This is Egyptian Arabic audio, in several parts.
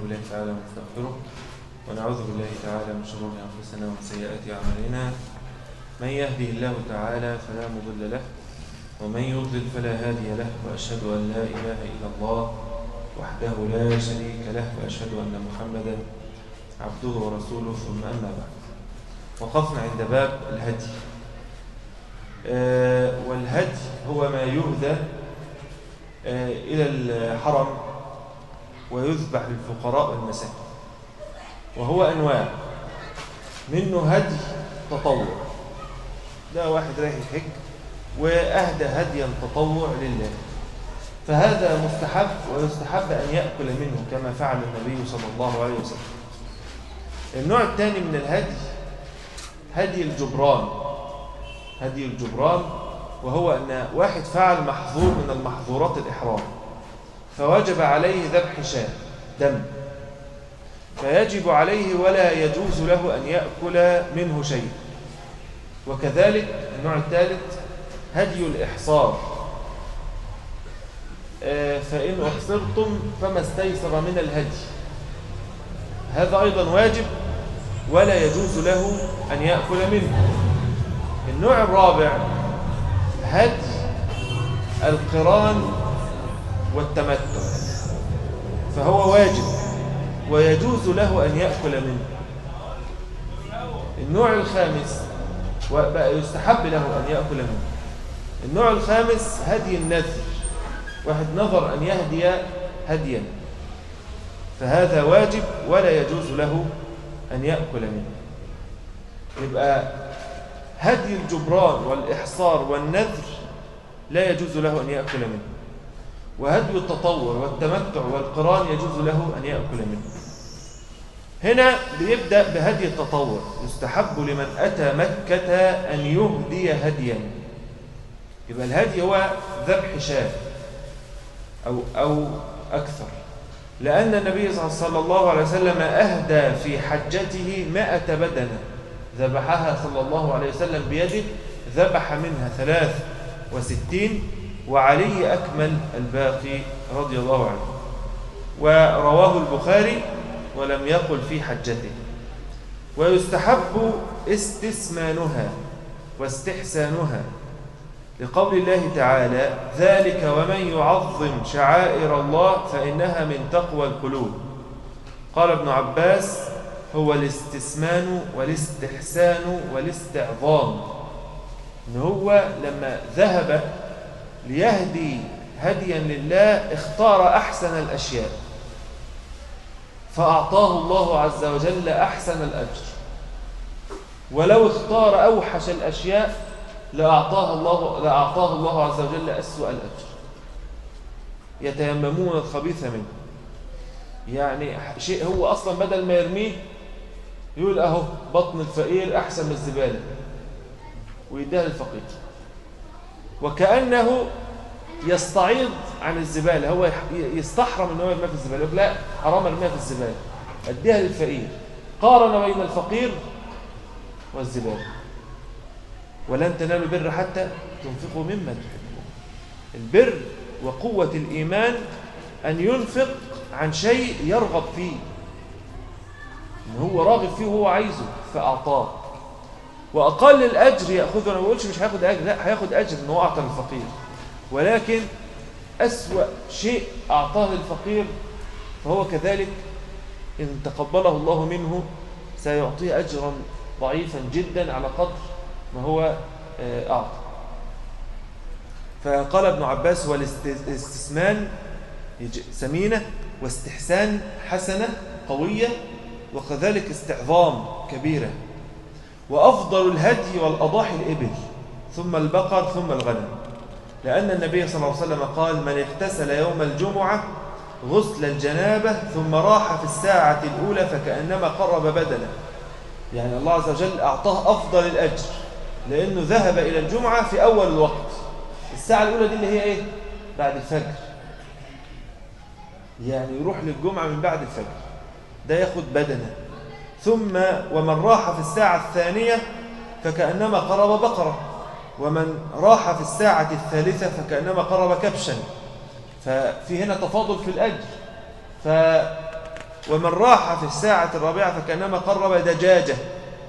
بالله تعالى ونستغفره ونعوذ بالله تعالى من شرور أنفسنا ومن سيئات أعمالنا من يهده الله تعالى فلا مضل له ومن يضلل فلا هادي له وأشهد أن لا إله إلا الله وحده لا شريك له وأشهد أن محمدا عبده ورسوله ثم أما بعد وقفنا عند باب الهدي آه والهدي هو ما يهدى آه إلى الحرم ويذبح للفقراء والمساكين وهو أنواع منه هدي تطوع ده واحد رايح يحج وأهدى هديا تطوع لله فهذا مستحب ويستحب أن يأكل منه كما فعل النبي صلى الله عليه وسلم النوع الثاني من الهدي هدي الجبران هدي الجبران وهو أن واحد فعل محظور من المحظورات الإحرام فوجب عليه ذبح شاة دم فيجب عليه ولا يجوز له أن يأكل منه شيء وكذلك النوع الثالث هدي الإحصار فإن أحصرتم فما استيسر من الهدي هذا أيضا واجب ولا يجوز له أن يأكل منه النوع الرابع هدي القران والتمتع فهو واجب ويجوز له أن يأكل منه النوع الخامس وبقى يستحب له أن يأكل منه النوع الخامس هدي النذر واحد نظر أن يهدي هديا فهذا واجب ولا يجوز له أن يأكل منه يبقى هدي الجبران والإحصار والنذر لا يجوز له أن يأكل منه وهدي التطور والتمتع والقران يجوز له أن يأكل منه هنا بيبدأ بهدي التطور يستحب لمن أتى مكة أن يهدي هديا يبقى الهدي هو ذبح شاة أو, أو أكثر لأن النبي صلى الله عليه وسلم أهدى في حجته مائة بدنة ذبحها صلى الله عليه وسلم بيده ذبح منها ثلاث وستين وعلي أكمل الباقي رضي الله عنه ورواه البخاري ولم يقل في حجته ويستحب استسمانها واستحسانها لقول الله تعالى ذلك ومن يعظم شعائر الله فإنها من تقوى القلوب قال ابن عباس هو الاستسمان والاستحسان والاستعظام إن هو لما ذهب ليهدي هديا لله اختار أحسن الأشياء فأعطاه الله عز وجل أحسن الأجر ولو اختار أوحش الأشياء لأعطاه الله, لأعطاه الله عز وجل أسوأ الأجر يتيممون الخبيث منه يعني شيء هو أصلا بدل ما يرميه يقول أهو بطن الفقير أحسن من الزبالة ويديها للفقير وكأنه يستعيض عن الزبالة هو يستحرم ان هو يرميها في الزبالة يقول لا حرام ارميها في الزبالة اديها للفقير قارن بين الفقير والزبالة ولن تنالوا البر حتى تنفقوا مما تحبون البر وقوة الإيمان أن ينفق عن شيء يرغب فيه إن هو راغب فيه وهو عايزه فأعطاه وأقل الأجر يأخذه أنا ما بقولش مش هياخد أجر لا هياخد أجر إن هو أعطى للفقير ولكن أسوأ شيء أعطاه للفقير فهو كذلك إن تقبله الله منه سيعطيه أجرا ضعيفا جدا على قدر ما هو أعطى فقال ابن عباس هو الاستثمان سمينة واستحسان حسنة قوية وكذلك استعظام كبيرة وأفضل الهدي والأضاحي الإبل ثم البقر ثم الغنم لأن النبي صلى الله عليه وسلم قال من اغتسل يوم الجمعة غسل الجنابة ثم راح في الساعة الأولى فكأنما قرب بدنه يعني الله عز وجل أعطاه أفضل الأجر لأنه ذهب إلى الجمعة في أول الوقت الساعة الأولى دي اللي هي إيه؟ بعد الفجر يعني يروح للجمعة من بعد الفجر ده ياخد بدنه ثم ومن راح في الساعة الثانية فكأنما قرب بقرة ومن راح في الساعة الثالثة فكأنما قرب كبشا ففي هنا تفاضل في الأجر ومن راح في الساعة الرابعة فكأنما قرب دجاجة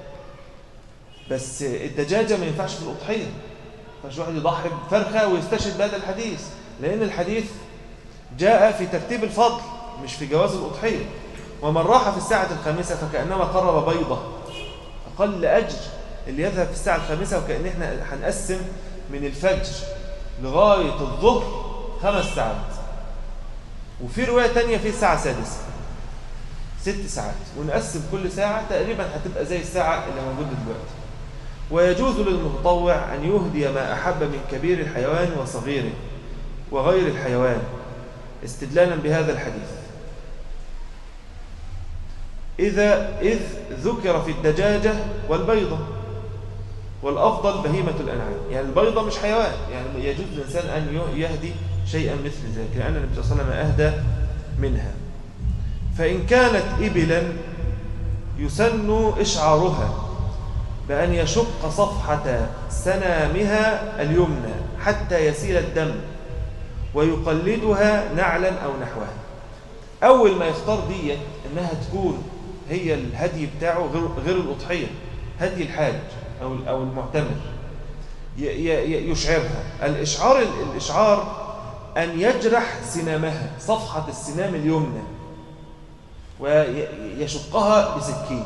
بس الدجاجة ما ينفعش في الأضحية فش واحد يضحي بفرخة ويستشهد بهذا الحديث لأن الحديث جاء في ترتيب الفضل مش في جواز الأضحية ومن راح في الساعة الخامسة فكأنما قرب بيضة أقل أجر اللي يذهب في الساعة الخامسة وكأن احنا هنقسم من الفجر لغاية الظهر خمس ساعات وفي رواية تانية في الساعة سادسة ست ساعات ونقسم كل ساعة تقريبا هتبقى زي الساعة اللي موجودة دلوقتي ويجوز للمتطوع أن يهدي ما أحب من كبير الحيوان وصغيره وغير الحيوان استدلالا بهذا الحديث إذا إذ ذكر في الدجاجة والبيضة والأفضل بهيمة الأنعام يعني البيضة مش حيوان يعني يجوز للإنسان أن يهدي شيئا مثل ذلك لأن النبي صلى الله عليه وسلم أهدى منها فإن كانت إبلا يسن إشعارها بأن يشق صفحة سنامها اليمنى حتى يسيل الدم ويقلدها نعلا أو نحوها أول ما يختار دية أنها تكون هي الهدي بتاعه غير الأضحية هدي الحاج أو أو المعتمر يشعرها الإشعار الإشعار أن يجرح سنامها صفحة السنام اليمنى ويشقها بسكين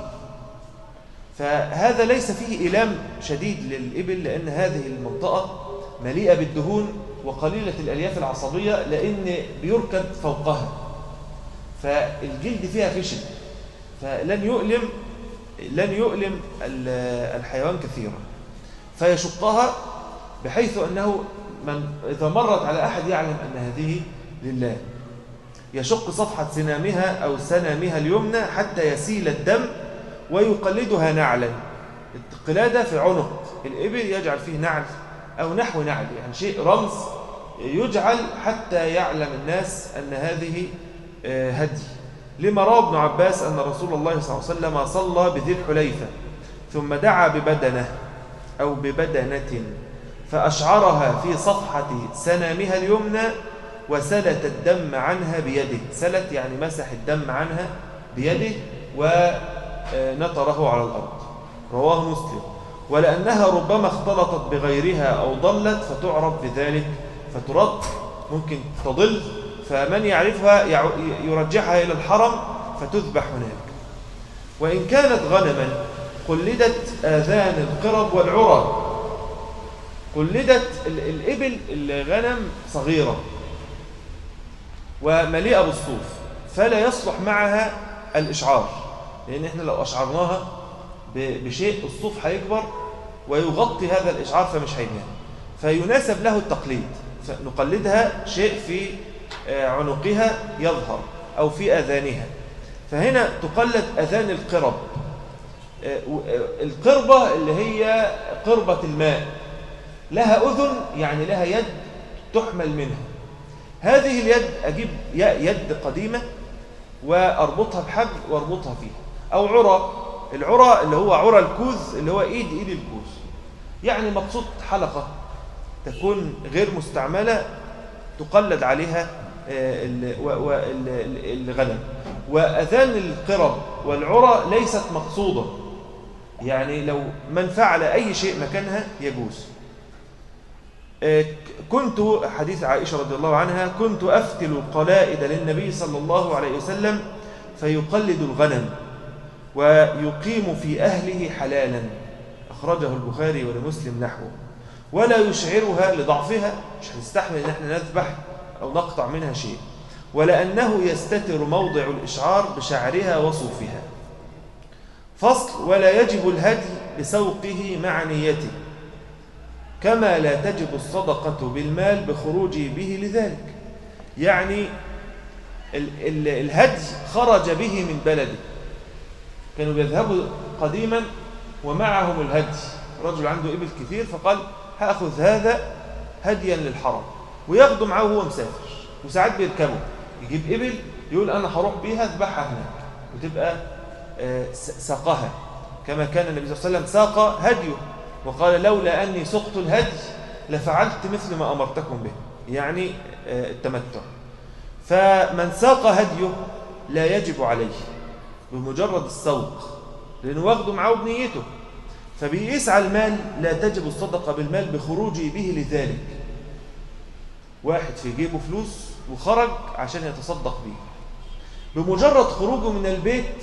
فهذا ليس فيه إلام شديد للإبل لأن هذه المنطقة مليئة بالدهون وقليلة الألياف العصبية لأن بيركب فوقها فالجلد فيها خشن فلن يؤلم لن يؤلم الحيوان كثيرا فيشقها بحيث أنه من إذا مرت على أحد يعلم أن هذه لله يشق صفحة سنامها أو سنامها اليمنى حتى يسيل الدم ويقلدها نعلا القلادة في عنق الإبل يجعل فيه نعل أو نحو نعل يعني شيء رمز يجعل حتى يعلم الناس أن هذه آه، هدي لما روى ابن عباس أن رسول الله صلى الله عليه وسلم صلى بذي الحليفة ثم دعا ببدنة أو ببدنة فأشعرها في صفحة سنامها اليمنى وسلت الدم عنها بيده سلت يعني مسح الدم عنها بيده ونطره على الأرض رواه مسلم ولأنها ربما اختلطت بغيرها أو ضلت فتعرف بذلك فترد ممكن تضل فمن يعرفها يرجعها إلى الحرم فتذبح هناك وإن كانت غنما قلدت آذان القرب والعرى قلدت الإبل الغنم صغيرة ومليئة بالصوف فلا يصلح معها الإشعار لأن إحنا لو أشعرناها بشيء الصوف هيكبر ويغطي هذا الإشعار فمش هيبان فيناسب له التقليد فنقلدها شيء في آه، عنقها يظهر أو في أذانها فهنا تقلد أذان القرب آه، آه، القربة اللي هي قربة الماء لها أذن يعني لها يد تحمل منها هذه اليد أجيب يد قديمة وأربطها بحبل وأربطها فيها أو عرى العرى اللي هو عرى الكوز اللي هو إيد إيد الكوز يعني مقصود حلقة تكون غير مستعملة تقلد عليها آه، الغنم وأذان القرب والعرى ليست مقصودة يعني لو من فعل أي شيء مكانها يجوز آه، كنت حديث عائشة رضي الله عنها كنت أفتل القلائد للنبي صلى الله عليه وسلم فيقلد الغنم ويقيم في أهله حلالا أخرجه البخاري ولمسلم نحوه ولا يشعرها لضعفها مش هنستحمل ان احنا نذبح او نقطع منها شيء ولأنه يستتر موضع الإشعار بشعرها وصوفها فصل ولا يجب الهدي بسوقه مع نيته كما لا تجب الصدقة بالمال بخروجه به لذلك يعني ال ال الهدي خرج به من بلده كانوا بيذهبوا قديما ومعهم الهدي رجل عنده إبل كثير فقال هأخذ هذا هديا للحرم وياخده معاه وهو مسافر وساعات بيركبه يجيب إبل يقول أنا هروح بيها اذبحها هناك وتبقى آه، ساقها كما كان النبي صلى الله عليه وسلم ساق هديه وقال لولا أني سقت الهدي لفعلت مثل ما أمرتكم به يعني آه، التمتع فمن ساق هديه لا يجب عليه بمجرد السوق لأنه واخده معاه بنيته فبيقيس على المال لا تجب الصدقة بالمال بخروجه به لذلك واحد في جيبه فلوس وخرج عشان يتصدق به بمجرد خروجه من البيت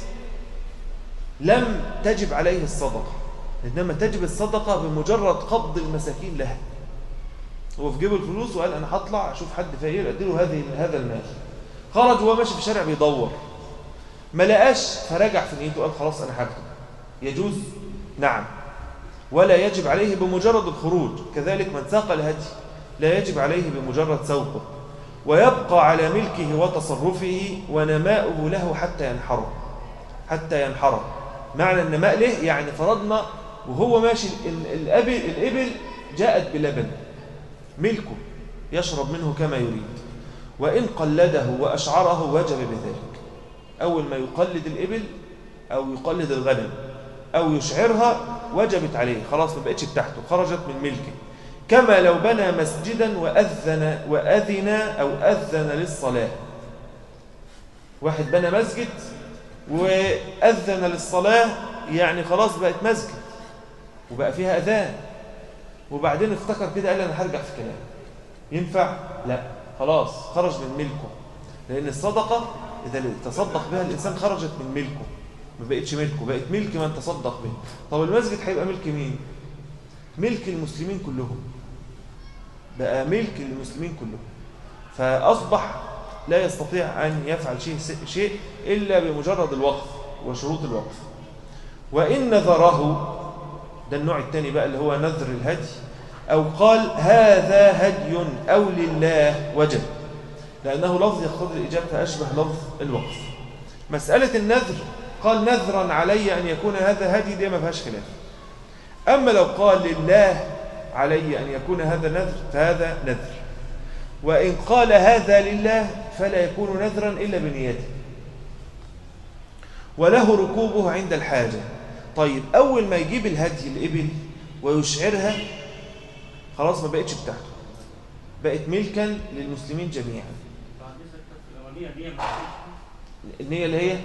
لم تجب عليه الصدقة إنما تجب الصدقة بمجرد قبض المساكين لها هو في جيبه الفلوس وقال أنا هطلع أشوف حد فقير أديله هذه هذا المال خرج وهو ماشي في الشارع بيدور ما لقاش فرجع في نيته قال خلاص أنا هاخده يجوز نعم ولا يجب عليه بمجرد الخروج كذلك من ساق الهدي لا يجب عليه بمجرد سوقه ويبقى على ملكه وتصرفه ونماؤه له حتى ينحر حتى ينحر معنى النماء له يعني فرضنا وهو ماشي الأبل, الإبل جاءت بلبن ملكه يشرب منه كما يريد وإن قلده وأشعره وجب بذلك أول ما يقلد الإبل أو يقلد الغنم أو يشعرها وجبت عليه خلاص ما بقتش بتاعته خرجت من ملكه كما لو بنى مسجدا وأذن, وأذن أو أذن للصلاة واحد بنى مسجد وأذن للصلاة يعني خلاص بقت مسجد وبقى فيها أذان وبعدين افتكر كده قال أنا هرجع في كلام ينفع؟ لا خلاص خرج من ملكه لأن الصدقة إذا تصدق بها الإنسان خرجت من ملكه ما بقتش ملكه بقت ملك من تصدق به طب المسجد هيبقى ملك مين؟ ملك المسلمين كلهم بقى ملك للمسلمين كلهم فأصبح لا يستطيع أن يفعل شيء, شيء إلا بمجرد الوقف وشروط الوقف وإن نذره ده النوع الثاني بقى اللي هو نذر الهدي أو قال هذا هدي أو لله وجب لأنه لفظ يقتضي الإجابة فأشبه لفظ الوقف مسألة النذر قال نذرا علي أن يكون هذا هدي دي ما فيهاش خلاف أما لو قال لله علي أن يكون هذا نذر فهذا نذر وإن قال هذا لله فلا يكون نذرا إلا بنيته وله ركوبه عند الحاجة طيب أول ما يجيب الهدي الإبل ويشعرها خلاص ما بقتش بتاعته بقت ملكا للمسلمين جميعا النية اللي هي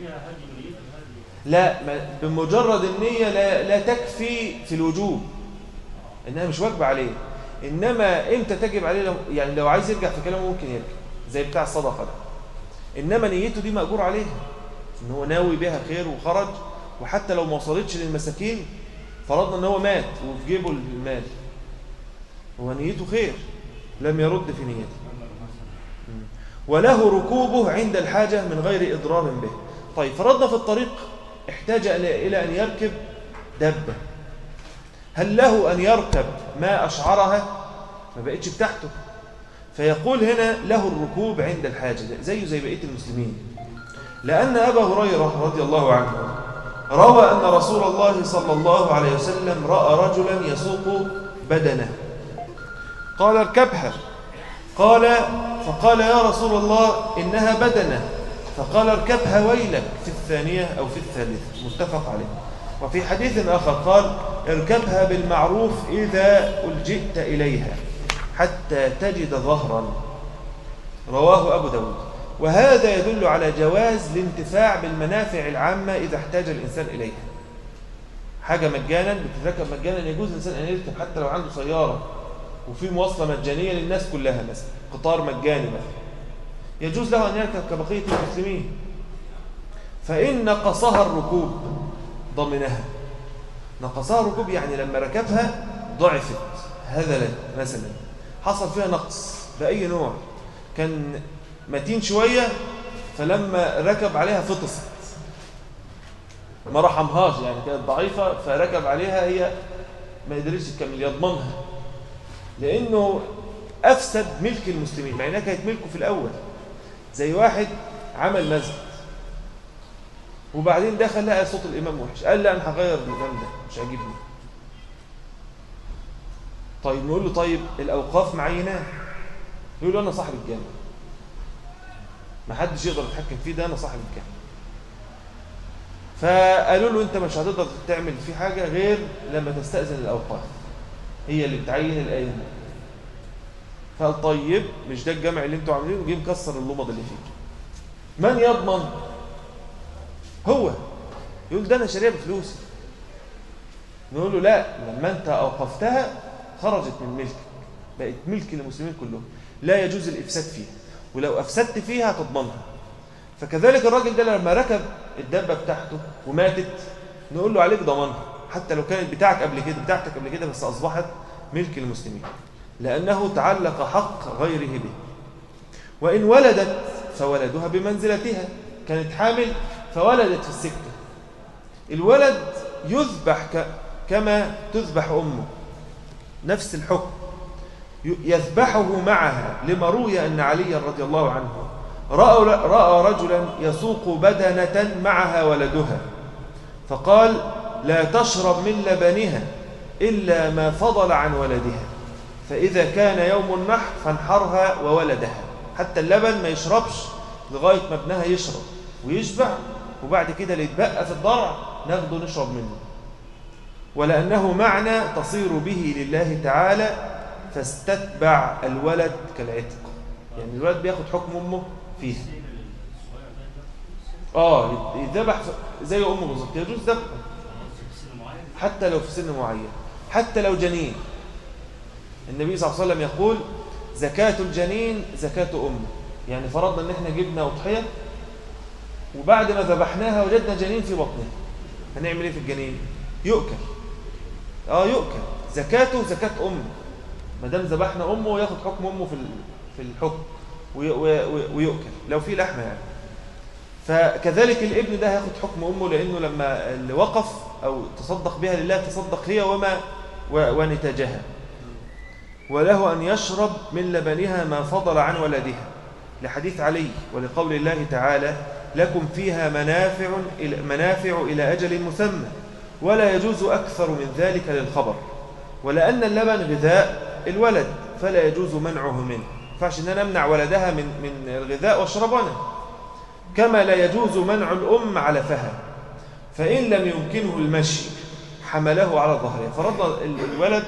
لا بمجرد النية لا, لا تكفي في الوجوب إنها مش واجبة عليه إنما إمتى تجب عليه لو يعني لو عايز يرجع في كلامه ممكن يرجع زي بتاع الصدقة ده إنما نيته دي مأجور عليها إن هو ناوي بها خير وخرج وحتى لو ما وصلتش للمساكين فرضنا إن هو مات وفي جيبه المال هو نيته خير لم يرد في نيته وله ركوبه عند الحاجة من غير إضرار به طيب فرضنا في الطريق احتاج إلى أن يركب دبة هل له أن يركب ما أشعرها ما بقتش بتاعته فيقول هنا له الركوب عند الحاجة زيه زي بقية المسلمين لأن أبا هريرة رضي الله عنه روى أن رسول الله صلى الله عليه وسلم رأى رجلا يسوق بدنه قال اركبها قال فقال يا رسول الله إنها بدنة فقال اركبها ويلك في الثانية أو في الثالثة متفق عليه وفي حديث آخر قال اركبها بالمعروف إذا ألجئت إليها حتى تجد ظهرا رواه أبو داود وهذا يدل على جواز الانتفاع بالمنافع العامة إذا احتاج الإنسان إليها حاجة مجانا بتتركب مجانا يجوز الإنسان أن يركب حتى لو عنده سيارة وفي مواصلة مجانية للناس كلها مثلا قطار مجاني مثلا يجوز له أن يركب كبقية المسلمين فإن نقصها الركوب ضمنها نقصها الركوب يعني لما ركبها ضعفت هذا مثلا حصل فيها نقص بأي نوع كان متين شوية فلما ركب عليها فطست ما رحمهاش يعني كانت ضعيفة فركب عليها هي ما قدرش تكمل يضمنها لأنه أفسد ملك المسلمين مع أنها كانت ملكه في الأول زي واحد عمل مسجد وبعدين دخل لقى صوت الإمام وحش قال لا أنا هغير الإمام ده مش عاجبني طيب نقول له طيب الأوقاف معيناه يقول له أنا صاحب الجامع ما حدش يقدر يتحكم فيه ده أنا صاحب الجامع فقالوا له أنت مش هتقدر تعمل فيه حاجة غير لما تستأذن الأوقاف هي اللي بتعين الأئمة فقال طيب مش ده الجامع اللي انتوا عاملينه جه مكسر اللمض اللي فيه من يضمن هو يقول ده أنا شاريها بفلوسي نقول له لا لما أنت أوقفتها خرجت من ملكك بقت ملك للمسلمين كلهم لا يجوز الإفساد فيها ولو أفسدت فيها هتضمنها فكذلك الراجل ده لما ركب الدابة بتاعته وماتت نقول له عليك ضمانها حتى لو كانت بتاعك قبل كده بتاعتك قبل كده بس أصبحت ملك المسلمين لأنه تعلق حق غيره به وإن ولدت فولدها بمنزلتها كانت حامل فولدت في السكة الولد يذبح كما تذبح أمه نفس الحكم يذبحه معها لما روي أن علي رضي الله عنه رأى, رأى رجلا يسوق بدنة معها ولدها فقال لا تشرب من لبنها إلا ما فضل عن ولدها فإذا كان يوم النحر فانحرها وولدها حتى اللبن ما يشربش لغاية ما ابنها يشرب ويشبع وبعد كده اللي يتبقى في الضرع ناخده نشرب منه ولأنه معنى تصير به لله تعالى فاستتبع الولد كالعتق يعني الولد بياخد حكم أمه فيها اه يذبح زي أمه بالظبط يجوز ذبحه حتى لو في سن معين حتى لو جنين النبي صلى الله عليه وسلم يقول زكاة الجنين زكاة أمه يعني فرضنا ان احنا جبنا أضحية وبعد ما ذبحناها وجدنا جنين في بطنها هنعمل ايه في الجنين يؤكل اه يؤكل زكاته زكاة أمه ما دام ذبحنا أمه ياخد حكم أمه في في الحكم ويؤكل لو في لحمة يعني فكذلك الابن ده هياخد حكم أمه لأنه لما اللي وقف أو تصدق بها لله تصدق هي وما ونتاجها وله أن يشرب من لبنها ما فضل عن ولدها لحديث علي ولقول الله تعالى لكم فيها منافع منافع إلى أجل مسمى ولا يجوز أكثر من ذلك للخبر ولأن اللبن غذاء الولد فلا يجوز منعه منه فعش أن نمنع ولدها من, من الغذاء والشربانه كما لا يجوز منع الأم على فها فإن لم يمكنه المشي حمله على ظهره فرضنا الولد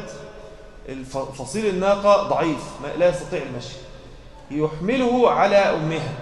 فصيل الناقة ضعيف لا يستطيع المشي يحمله على أمها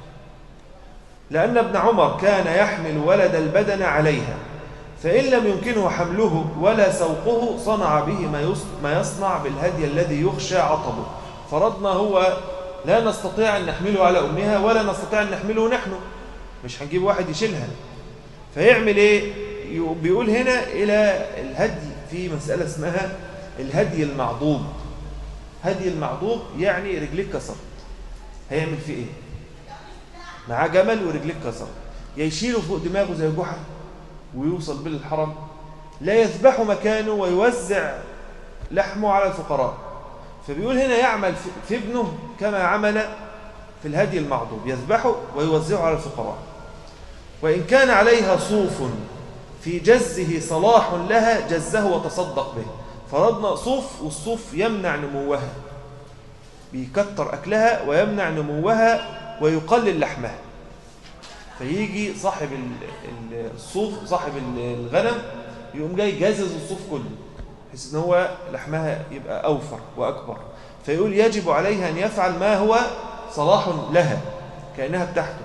لأن ابن عمر كان يحمل ولد البدن عليها فإن لم يمكنه حمله ولا سوقه صنع به ما يصنع بالهدي الذي يخشى عطبه فرضنا هو لا نستطيع أن نحمله على أمها ولا نستطيع أن نحمله نحن مش هنجيب واحد يشيلها فيعمل إيه بيقول هنا إلى الهدي في مسألة اسمها الهدي المعضوب هدي المعضوب يعني رجليك كسرت هيعمل فيه ايه معاه جمل ورجليك كسرت يا يشيله فوق دماغه زي جحا ويوصل به للحرم لا يذبحه مكانه ويوزع لحمه على الفقراء فبيقول هنا يعمل في ابنه كما عمل في الهدي المعضوب يذبحه ويوزعه على الفقراء وإن كان عليها صوف في جزه صلاح لها جزه وتصدق به فرضنا صوف والصوف يمنع نموها بيكتر أكلها ويمنع نموها ويقلل لحمها فيجي صاحب الصوف صاحب الغنم يقوم جاي جازز الصوف كله بحيث ان هو لحمها يبقى أوفر وأكبر فيقول يجب عليها أن يفعل ما هو صلاح لها كأنها بتاعته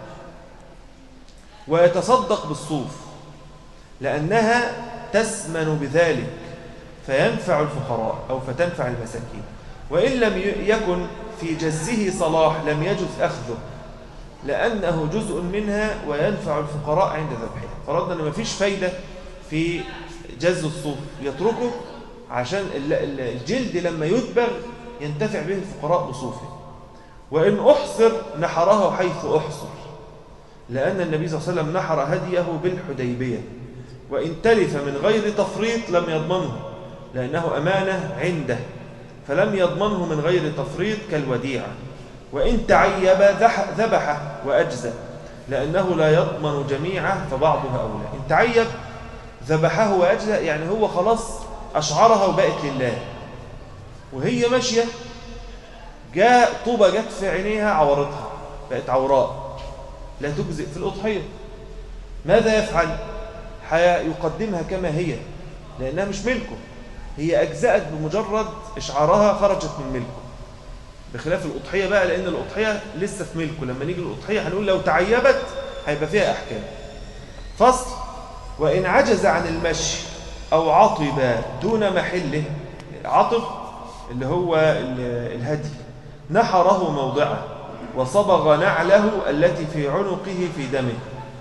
ويتصدق بالصوف لأنها تسمن بذلك فينفع الفقراء أو فتنفع المساكين وإن لم يكن في جزه صلاح لم يجز أخذه لأنه جزء منها وينفع الفقراء عند ذبحها فرضنا أن ما فيش فايدة في جز الصوف يتركه عشان الجلد لما يدبغ ينتفع به الفقراء بصوفه وإن أحصر نحره حيث أحصر لأن النبي صلى الله عليه وسلم نحر هديه بالحديبية وإن تلف من غير تفريط لم يضمنه لأنه أمانة عنده فلم يضمنه من غير تفريط كالوديعة وإن تعيب ذبحه وأجزى لأنه لا يضمن جميعه فبعضها أولى إن تعيب ذبحه وأجزى يعني هو خلاص أشعرها وبقت لله وهي ماشية جاء طوبة جت في عينيها عورتها بقت عوراء لا تجزئ في الأضحية ماذا يفعل؟ يقدمها كما هي لأنها مش ملكه هي أجزأت بمجرد إشعارها خرجت من ملكه بخلاف الأضحية بقى لأن الأضحية لسه في ملكه لما نيجي الأضحية هنقول لو تعيبت هيبقى فيها أحكام فصل وإن عجز عن المشي أو عطب دون محله عطب اللي هو الهدي نحره موضعه وصبغ نعله التي في عنقه في دمه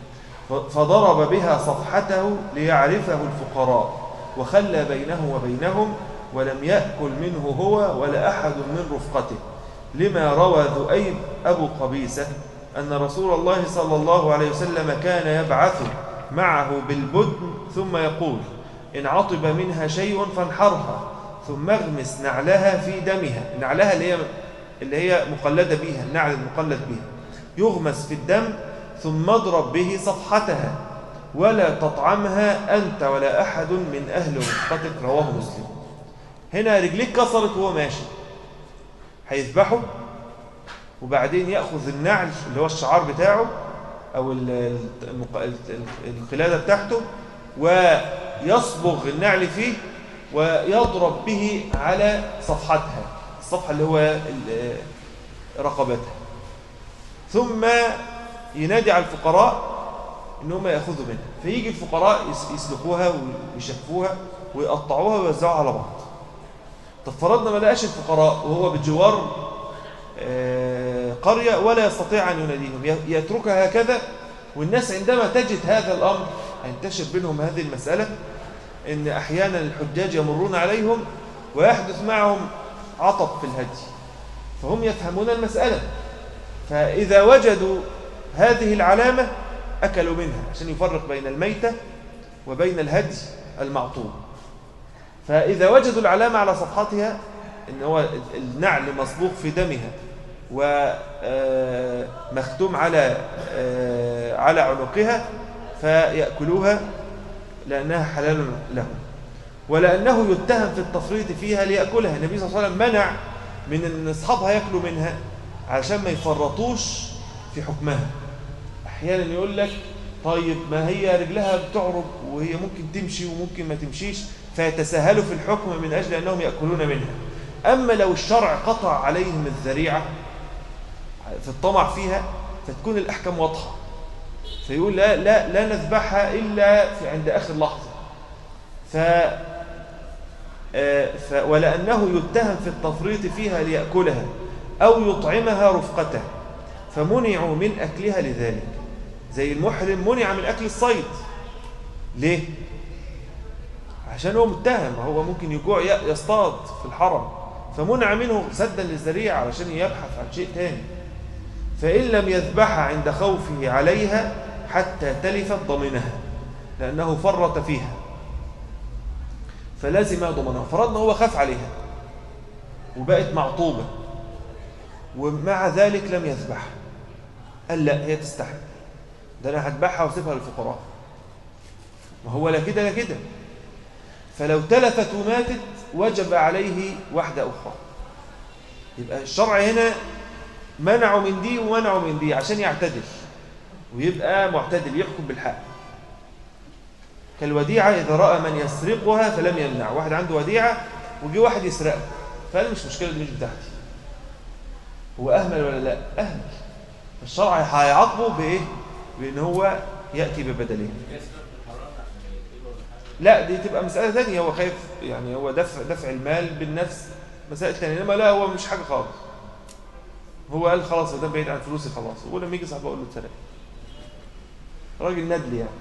فضرب بها صفحته ليعرفه الفقراء وخلى بينه وبينهم ولم يأكل منه هو ولا أحد من رفقته لما روى ذؤيب أبو قبيسة أن رسول الله صلى الله عليه وسلم كان يبعث معه بالبدن ثم يقول إن عطب منها شيء فانحرها ثم اغمس نعلها في دمها نعلها اللي هي, اللي هي مقلدة بها النعل المقلد بها يغمس في الدم ثم اضرب به صفحتها ولا تطعمها أنت ولا أحد من أهل رفقتك رواه مسلم هنا رجليك كسرت وهو ماشي هيذبحه وبعدين يأخذ النعل اللي هو الشعار بتاعه أو القلادة بتاعته ويصبغ النعل فيه ويضرب به على صفحتها الصفحة اللي هو رقبتها ثم ينادي على الفقراء ان هم ياخذوا منها فيجي الفقراء يسلخوها ويشفوها ويقطعوها ويوزعوها على بعض طب فرضنا ما لقاش الفقراء وهو بجوار آه، قرية ولا يستطيع أن يناديهم يتركها هكذا والناس عندما تجد هذا الأمر ينتشر بينهم هذه المسألة إن أحيانا الحجاج يمرون عليهم ويحدث معهم عطب في الهدي فهم يفهمون المسألة فإذا وجدوا هذه العلامة أكلوا منها عشان يفرق بين الميتة وبين الهدي المعطوب فإذا وجدوا العلامة على صفحتها إن هو النعل مصبوغ في دمها ومختوم على آه، على عنقها فيأكلوها لأنها حلال لهم ولأنه يتهم في التفريط فيها ليأكلها النبي صلى الله عليه وسلم منع من أن أصحابها يأكلوا منها عشان ما يفرطوش في حكمها أحيانا يقول لك طيب ما هي رجلها بتعرج وهي ممكن تمشي وممكن ما تمشيش فيتساهلوا في الحكم من أجل أنهم يأكلون منها أما لو الشرع قطع عليهم الذريعة في الطمع فيها فتكون الأحكام واضحة فيقول لا, لا, لا نذبحها إلا في عند آخر لحظة ف آه، ف ولأنه يتهم في التفريط فيها ليأكلها أو يطعمها رفقته فمنعوا من أكلها لذلك زي المحرم منع من أكل الصيد ليه؟ عشان هو متهم هو ممكن يجوع يصطاد في الحرم فمنع منه سدا للذريعة علشان يبحث عن شيء تاني فإن لم يذبح عند خوفه عليها حتى تلفت ضمنها لأنه فرط فيها فلازم ضمنها فرضنا هو خاف عليها وبقت معطوبة ومع ذلك لم يذبح قال لا هي تستحق ده أنا هذبحها واسيبها للفقراء ما هو لا كده لا كده فلو تلفت وماتت وجب عليه واحدة أخرى يبقى الشرع هنا منعوا من دي ومنعوا من دي عشان يعتدل ويبقى معتدل يحكم بالحق كالوديعة إذا رأى من يسرقها فلم يمنع واحد عنده وديعة وجي واحد يسرقها فقال مش مشكلة دي مش بتاعتي هو أهمل ولا لا أهمل الشرع هيعاقبه بإيه بأن هو يأتي ببدلين لا دي تبقى مسألة ثانية هو خايف يعني هو دفع دفع المال بالنفس مسائل ثانية إنما لا هو مش حاجة خالص هو قال خلاص ده بعيد عن فلوسي خلاص ولما يجي صاحبه اقول له اتسرق راجل ندل يعني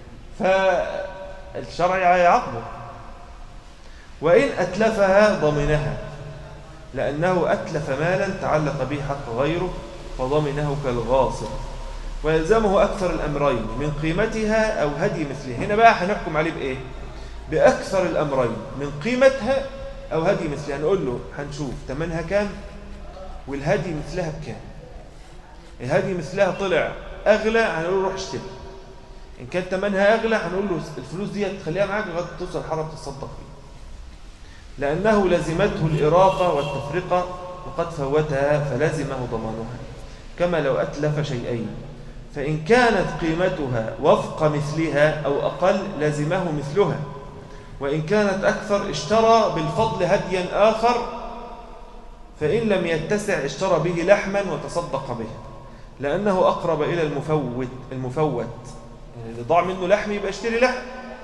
فالشرع هيعاقبه وإن أتلفها ضمنها لأنه أتلف مالا تعلق به حق غيره فضمنه كالغاصب ويلزمه أكثر الأمرين من قيمتها أو هدي مثلها هنا بقى هنحكم عليه بإيه بأكثر الأمرين من قيمتها أو هدي مثلها نقول له هنشوف تمنها كام والهدي مثلها بكام الهدي مثلها طلع أغلى هنقول له روح اشتري إن كان تمنها أغلى هنقول له الفلوس دي تخليها معاك لغاية توصل الحرم تصدق فيه لأنه لزمته الإراقة والتفرقة وقد فوتها فلزمه ضمانها كما لو أتلف شيئين فإن كانت قيمتها وفق مثلها أو أقل لزمه مثلها وإن كانت أكثر اشترى بالفضل هديا آخر فإن لم يتسع اشترى به لحما وتصدق به لأنه أقرب إلى المفوت المفوت يعني اللي ضاع منه لحم يبقى اشتري لحم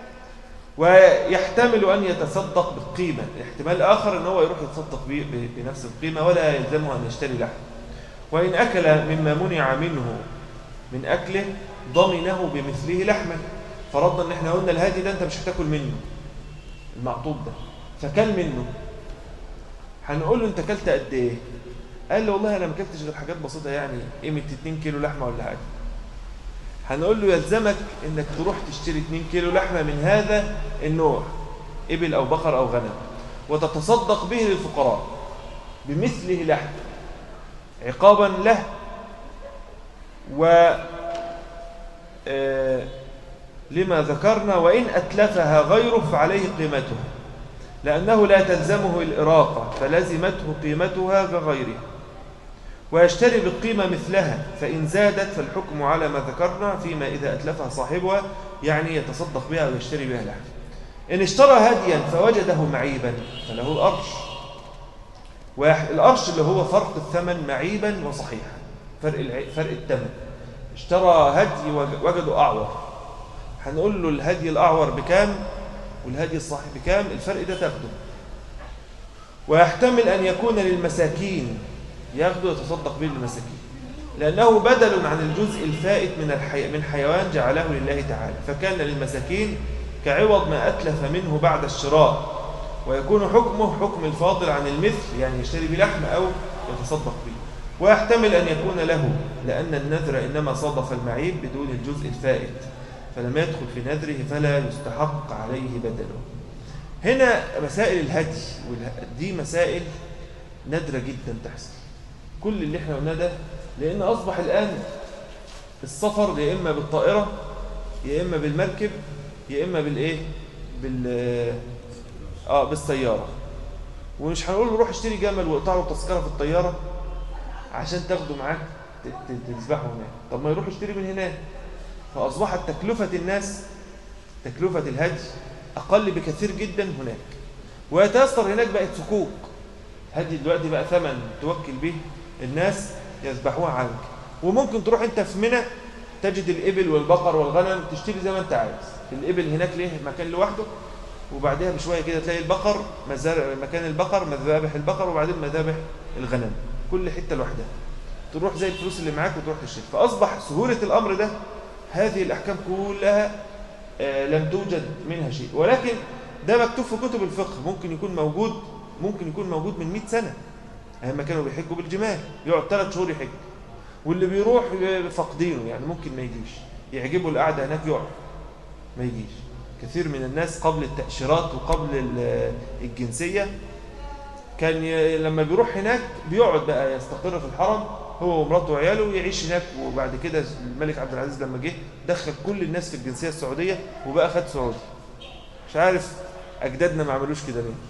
ويحتمل أن يتصدق بالقيمة احتمال آخر أنه يروح يتصدق بنفس القيمة ولا يلزمه أن يشتري لحم وإن أكل مما منع منه من أكله ضمنه بمثله لحما فرضنا ان احنا قلنا الهادي ده انت مش هتاكل منه المعطوب ده فكل منه هنقول له انت اكلت قد ايه قال له والله انا ما اكلتش غير حاجات بسيطه يعني قيمه 2 كيلو لحمه ولا حاجه هنقول له يلزمك انك تروح تشتري 2 كيلو لحمه من هذا النوع ابل او بقر او غنم وتتصدق به للفقراء بمثله لحم عقابا له و آه، لما ذكرنا وإن أتلفها غيره فعليه قيمتها لأنه لا تلزمه الإراقة فلزمته قيمتها كغيره ويشتري بالقيمة مثلها فإن زادت فالحكم على ما ذكرنا فيما إذا أتلفها صاحبها يعني يتصدق بها ويشتري بها لحم إن اشترى هديا فوجده معيبا فله الأرش والأرش اللي هو فرق الثمن معيبا وصحيحا فرق, فرق الثمن اشترى هدي وجده أعور هنقول له الهدي الأعور بكام والهدي الصحيح بكام الفرق ده تاخده ويحتمل أن يكون للمساكين ياخده يتصدق به للمساكين لأنه بدل عن الجزء الفائت من, الحي... من حيوان جعله لله تعالى فكان للمساكين كعوض ما أتلف منه بعد الشراء ويكون حكمه حكم الفاضل عن المثل يعني يشتري بلحم أو يتصدق به ويحتمل أن يكون له لأن النذر إنما صادف المعيب بدون الجزء الفائت فلم يدخل في نذره فلا يستحق عليه بدله هنا مسائل الهدي دي مسائل نادرة جدا تحصل كل اللي احنا قلناه ده لأن أصبح الآن السفر يا إما بالطائرة يا إما بالمركب يا إما بالإيه بال آه بالسيارة ومش هنقول له روح اشتري جمل واقطع له تذكرة في الطيارة عشان تاخده معاك تذبحه هناك طب ما يروح يشتري من هناك فأصبحت تكلفة الناس تكلفة الهدي أقل بكثير جدا هناك ويتيسر هناك بقت سكوك هدي دلوقتي بقى ثمن توكل به الناس يذبحوها عنك وممكن تروح انت في منى تجد الإبل والبقر والغنم تشتري زي ما انت عايز الإبل هناك ليه مكان لوحده وبعدها بشوية كده تلاقي البقر مزارع مكان البقر مذابح البقر وبعدين مذابح الغنم كل حتة لوحدها تروح زي الفلوس اللي معاك وتروح تشتري فأصبح سهولة الأمر ده هذه الأحكام كلها آه، لم توجد منها شيء ولكن ده مكتوب في كتب الفقه ممكن يكون موجود ممكن يكون موجود من 100 سنة لما كانوا بيحجوا بالجمال يقعد ثلاث شهور يحج واللي بيروح فاقدينه يعني ممكن ما يجيش يعجبه القعدة هناك يقعد ما يجيش كثير من الناس قبل التأشيرات وقبل الجنسية كان لما بيروح هناك بيقعد بقى يستقر في الحرم هو ومراته وعياله ويعيش هناك وبعد كده الملك عبد العزيز لما جه دخل كل الناس في الجنسية السعودية وبقى خد سعودي مش عارف أجدادنا ما عملوش كده ليه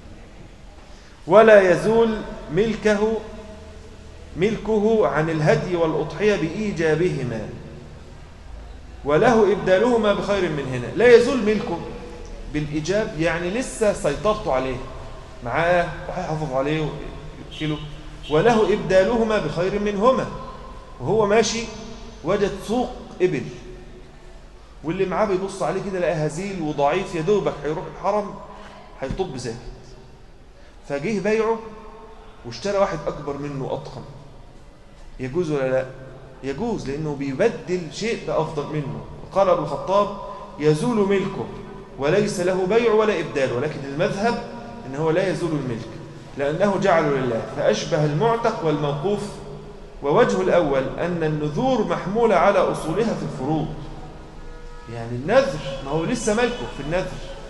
ولا يزول ملكه ملكه عن الهدي والأضحية بإيجابهما وله إبدالهما بخير من هنا لا يزول ملكه بالإيجاب يعني لسه سيطرته عليه معاه وهيحافظ عليه ويكله وله إبدالهما بخير منهما وهو ماشي وجد سوق إبل واللي معاه بيبص عليه كده لقى هزيل وضعيف يا دوبك هيروح الحرم هيطب ساكت فجه بيعه واشترى واحد أكبر منه أضخم يجوز ولا لا يجوز لأنه بيبدل شيء بأفضل منه قال أبو الخطاب يزول ملكه وليس له بيع ولا إبدال ولكن المذهب إن هو لا يزول الملك لأنه جعل لله فأشبه المعتق والموقوف ووجه الأول أن النذور محمولة على أصولها في الفروض يعني النذر ما هو لسه ملكه في النذر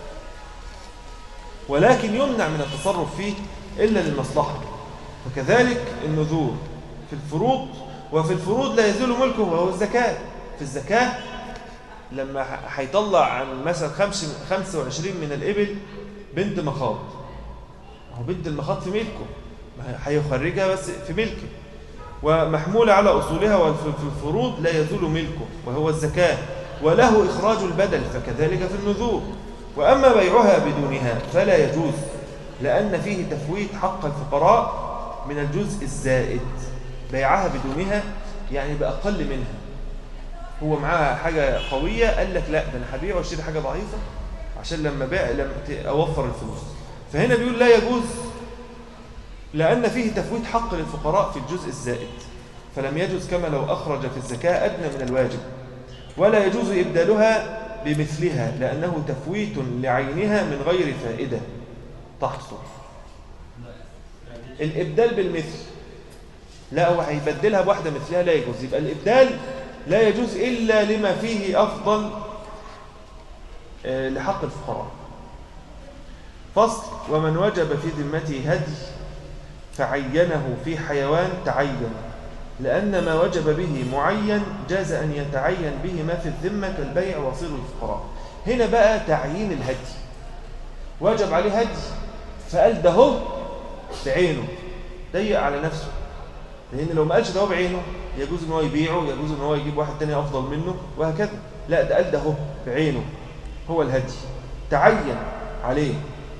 ولكن يمنع من التصرف فيه إلا للمصلحة فكذلك النذور في الفروض وفي الفروض لا يزول ملكه وهو الزكاة في الزكاة لما هيطلع عن مثلا 25 من الإبل بنت مخاض هو بنت المخاض في ملكه هيخرجها بس في ملكه ومحمولة على أصولها وفي الفروض لا يزول ملكه وهو الزكاة وله إخراج البدل فكذلك في النذور وأما بيعها بدونها فلا يجوز لأن فيه تفويت حق الفقراء من الجزء الزائد بيعها بدونها يعني بأقل منها هو معاها حاجة قوية قال لك لا ده أنا هبيع واشتري حاجة ضعيفة عشان لما بيع لما أوفر الفلوس فهنا بيقول لا يجوز لأن فيه تفويت حق للفقراء في الجزء الزائد فلم يجوز كما لو أخرج في الزكاة أدنى من الواجب ولا يجوز إبدالها بمثلها لأنه تفويت لعينها من غير فائدة تحصل الإبدال بالمثل لا هو هيبدلها بواحدة مثلها لا يجوز يبقى الإبدال لا يجوز إلا لما فيه أفضل آه، لحق الفقراء فصل ومن وجب في ذمته هدي فعينه في حيوان تعين لأن ما وجب به معين جاز أن يتعين به ما في الذمة كالبيع وصير الفقراء هنا بقى تعيين الهدي وجب عليه هدي فقال ده هو بعينه ضيق على نفسه لأن لو ما قالش ده هو بعينه يجوز ان هو يبيعه يجوز ان هو يجيب واحد تاني أفضل منه وهكذا لا ده قال ده هو بعينه هو الهدي تعين عليه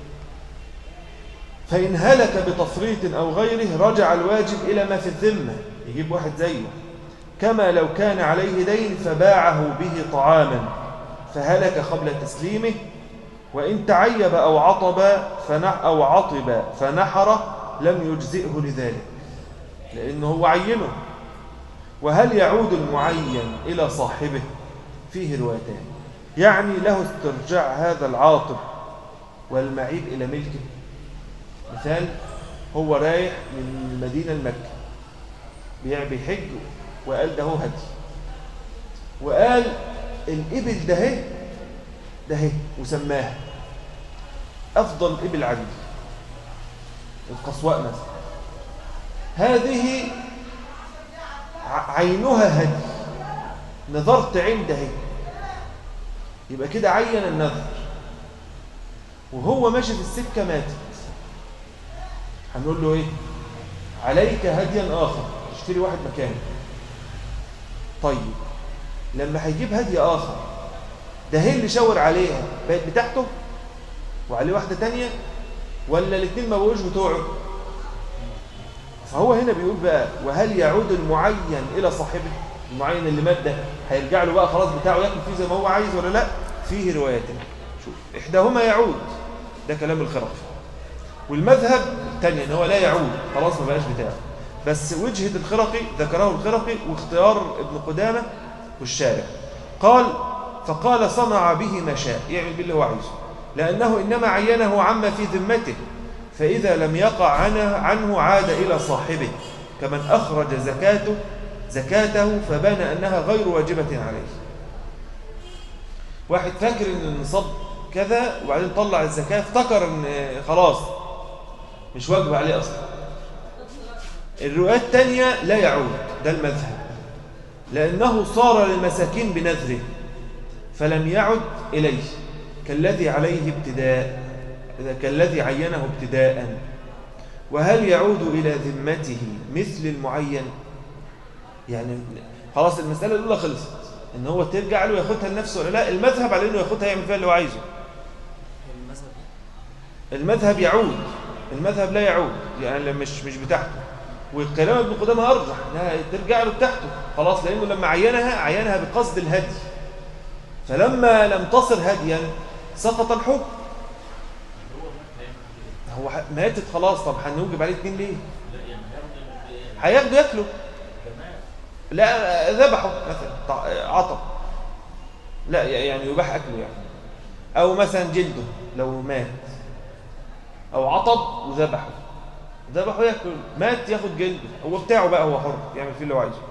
فإن هلك بتفريط أو غيره رجع الواجب إلى ما في الذمة يجيب واحد زيه كما لو كان عليه دين فباعه به طعاما فهلك قبل تسليمه وإن تعيب أو عطب فنح أو عطب فنحر لم يجزئه لذلك لأنه هو عينه وهل يعود المعين إلى صاحبه فيه روايتان يعني له استرجاع هذا العاطب والمعيب إلى ملكه مثال هو رايح من المدينة لمكة بيحج وقال ده هو هدي وقال الإبل ده هي ده هي وسماها أفضل إبل عندي القصواء مثلا هذه عينها هدي نظرت عند هي يبقى كده عين النظر وهو ماشي في السكة ماتت هنقول له ايه عليك هديا آخر اشتري واحد مكانه طيب لما هيجيب هدي آخر ده هي اللي شاور عليها بقت بتاعته وعليه واحدة تانية ولا الاثنين ما بقوش بتوعه فهو هنا بيقول بقى وهل يعود المعين إلى صاحبه المعين اللي مات ده هيرجع له بقى خلاص بتاعه ياكل فيه زي ما هو عايز ولا لا فيه روايتين شوف إحداهما يعود ده كلام الخرق والمذهب الثاني ان هو لا يعود خلاص ما بقاش بتاعه بس وجهة الخرقي ذكره الخرقي واختيار ابن قدامة والشارع قال فقال صنع به ما شاء يعمل بالله هو عايزه لأنه إنما عينه عما في ذمته فإذا لم يقع عنه, عنه عاد إلى صاحبه كمن أخرج زكاته زكاته فبان أنها غير واجبة عليه واحد فاكر أن النصاب كذا وبعدين طلع الزكاة افتكر أن خلاص مش واجب عليه أصلا الرواية الثانية لا يعود ده المذهب لأنه صار للمساكين بنذره فلم يعد إليه كالذي عليه ابتداء كالذي عينه ابتداء وهل يعود إلى ذمته مثل المعين يعني خلاص المسألة الأولى خلصت إن هو ترجع له ياخدها لنفسه ولا لا المذهب على إنه ياخدها يعمل فيها اللي هو عايزه المذهب يعود المذهب لا يعود يعني مش مش بتاعته وكلام ابن قدامه ارجح انها ترجع له بتاعته خلاص لانه لما عينها عينها بقصد الهدي فلما لم تصر هديا سقط الحكم هو ماتت خلاص طب هنوجب عليه اتنين ليه هياخده ياكله لا ذبحه مثلا عطب لا يعني يباح اكله يعني او مثلا جلده لو مات او عطب وذبحه ذبحه ياكل مات ياخد جلده هو بتاعه بقى هو حر يعمل فيه اللي هو عايزه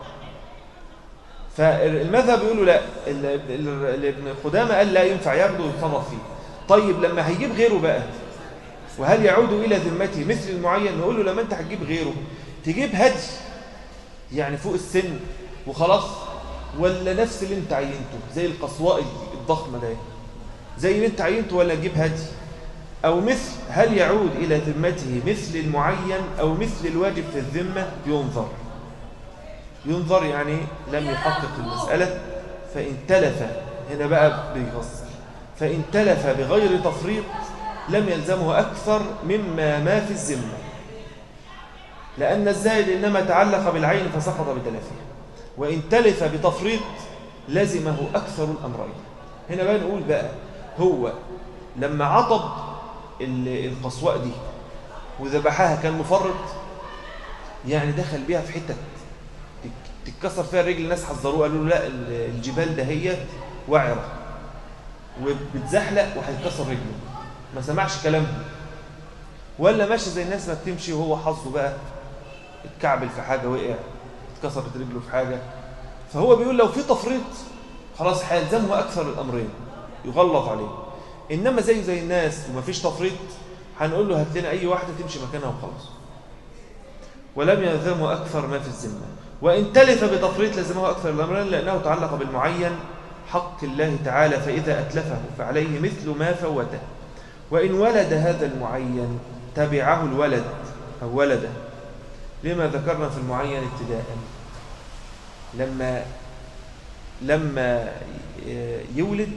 فالمذهب يقولوا لا ابن قدامه قال لا ينفع ياخده ويتصرف فيه طيب لما هيجيب غيره بقى وهل يعود الى ذمته مثل المعين نقول له لما انت هتجيب غيره تجيب هدي يعني فوق السن وخلاص ولا نفس اللي انت عينته زي القصواء الضخمه ده زي اللي انت عينته ولا تجيب هدي أو مثل هل يعود إلى ذمته مثل المعين أو مثل الواجب في الذمة ينظر ينظر يعني لم يحقق المسألة فإن تلف هنا بقى بيفصل فإن تلف بغير تفريط لم يلزمه أكثر مما ما في الذمة لأن الزائد إنما تعلق بالعين فسقط بتلفها وإن تلف بتفريط لزمه أكثر الأمرين هنا بقى نقول بقى هو لما عطب القصواء دي وذبحها كان مفرط يعني دخل بيها في حتة تتكسر فيها الرجل الناس حذروه قالوا له لا الجبال دهيت وعرة وبتزحلق وهيتكسر رجله ما سمعش كلامهم ولا ماشي زي الناس ما بتمشي وهو حظه بقى اتكعبل في حاجة وقع اتكسرت رجله في حاجة فهو بيقول لو في تفريط خلاص هيلزمه أكثر الأمرين يغلط عليه إنما زيه زي الناس ومفيش تفريط هنقول له هات لنا أي واحدة تمشي مكانها وخلاص ولم يلزمه أكثر ما في الذمة وإن تلف بتفريط لزمه أكثر الأمرين لأنه تعلق بالمعين حق الله تعالى فإذا أتلفه فعليه مثل ما فوته وإن ولد هذا المعين تبعه الولد أو ولده لما ذكرنا في المعين ابتداء لما لما يولد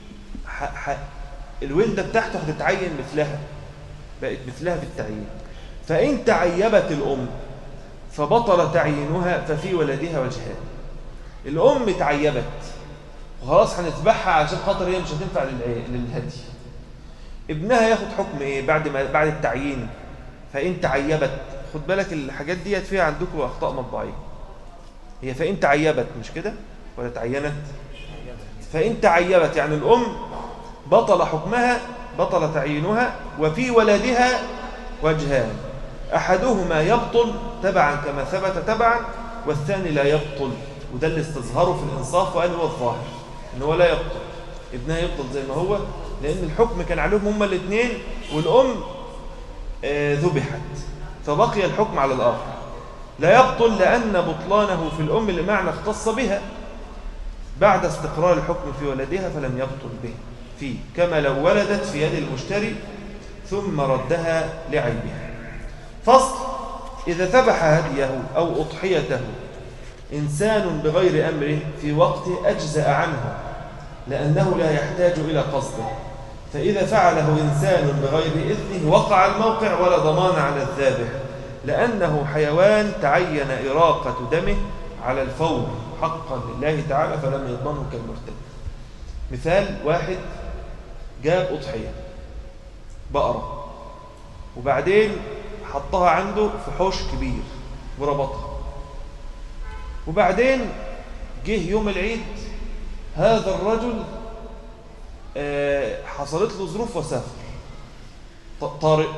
الولدة بتاعته هتتعين مثلها بقت مثلها في التعيين فإن تعيبت الأم فبطل تعيينها ففي ولدها وجهان الأم تعيبت وخلاص هنذبحها عشان خاطر هي مش هتنفع للهدي ابنها ياخد حكم ايه بعد ما بعد التعيين فإن تعيبت خد بالك الحاجات ديت فيها عندكم أخطاء مطبعية هي فإن تعيبت مش كده ولا تعينت فإن تعيبت يعني الأم بطل حكمها بطل تعيينها وفي ولدها وجهان أحدهما يبطل تبعا كما ثبت تبعا والثاني لا يبطل وده اللي استظهره في الإنصاف وقال هو الظاهر إن هو لا يبطل ابنها يبطل زي ما هو لأن الحكم كان عليهم هما الاثنين والأم آه ذبحت فبقي الحكم على الآخر لا يبطل لأن بطلانه في الأم لمعنى اختص بها بعد استقرار الحكم في ولدها فلم يبطل به فيه كما لو ولدت في يد المشتري ثم ردها لعيبها فصل إذا ذبح هديه أو أضحيته إنسان بغير أمره في وقت أجزأ عنه لأنه لا يحتاج إلى قصده فإذا فعله إنسان بغير إذنه وقع الموقع ولا ضمان على الذابح لأنه حيوان تعين إراقة دمه على الفور حقا لله تعالى فلم يضمنه كالمرتد مثال واحد جاب أضحية بقرة وبعدين حطها عنده في حوش كبير وربطها وبعدين جه يوم العيد هذا الرجل حصلت له ظروف وسافر طارئ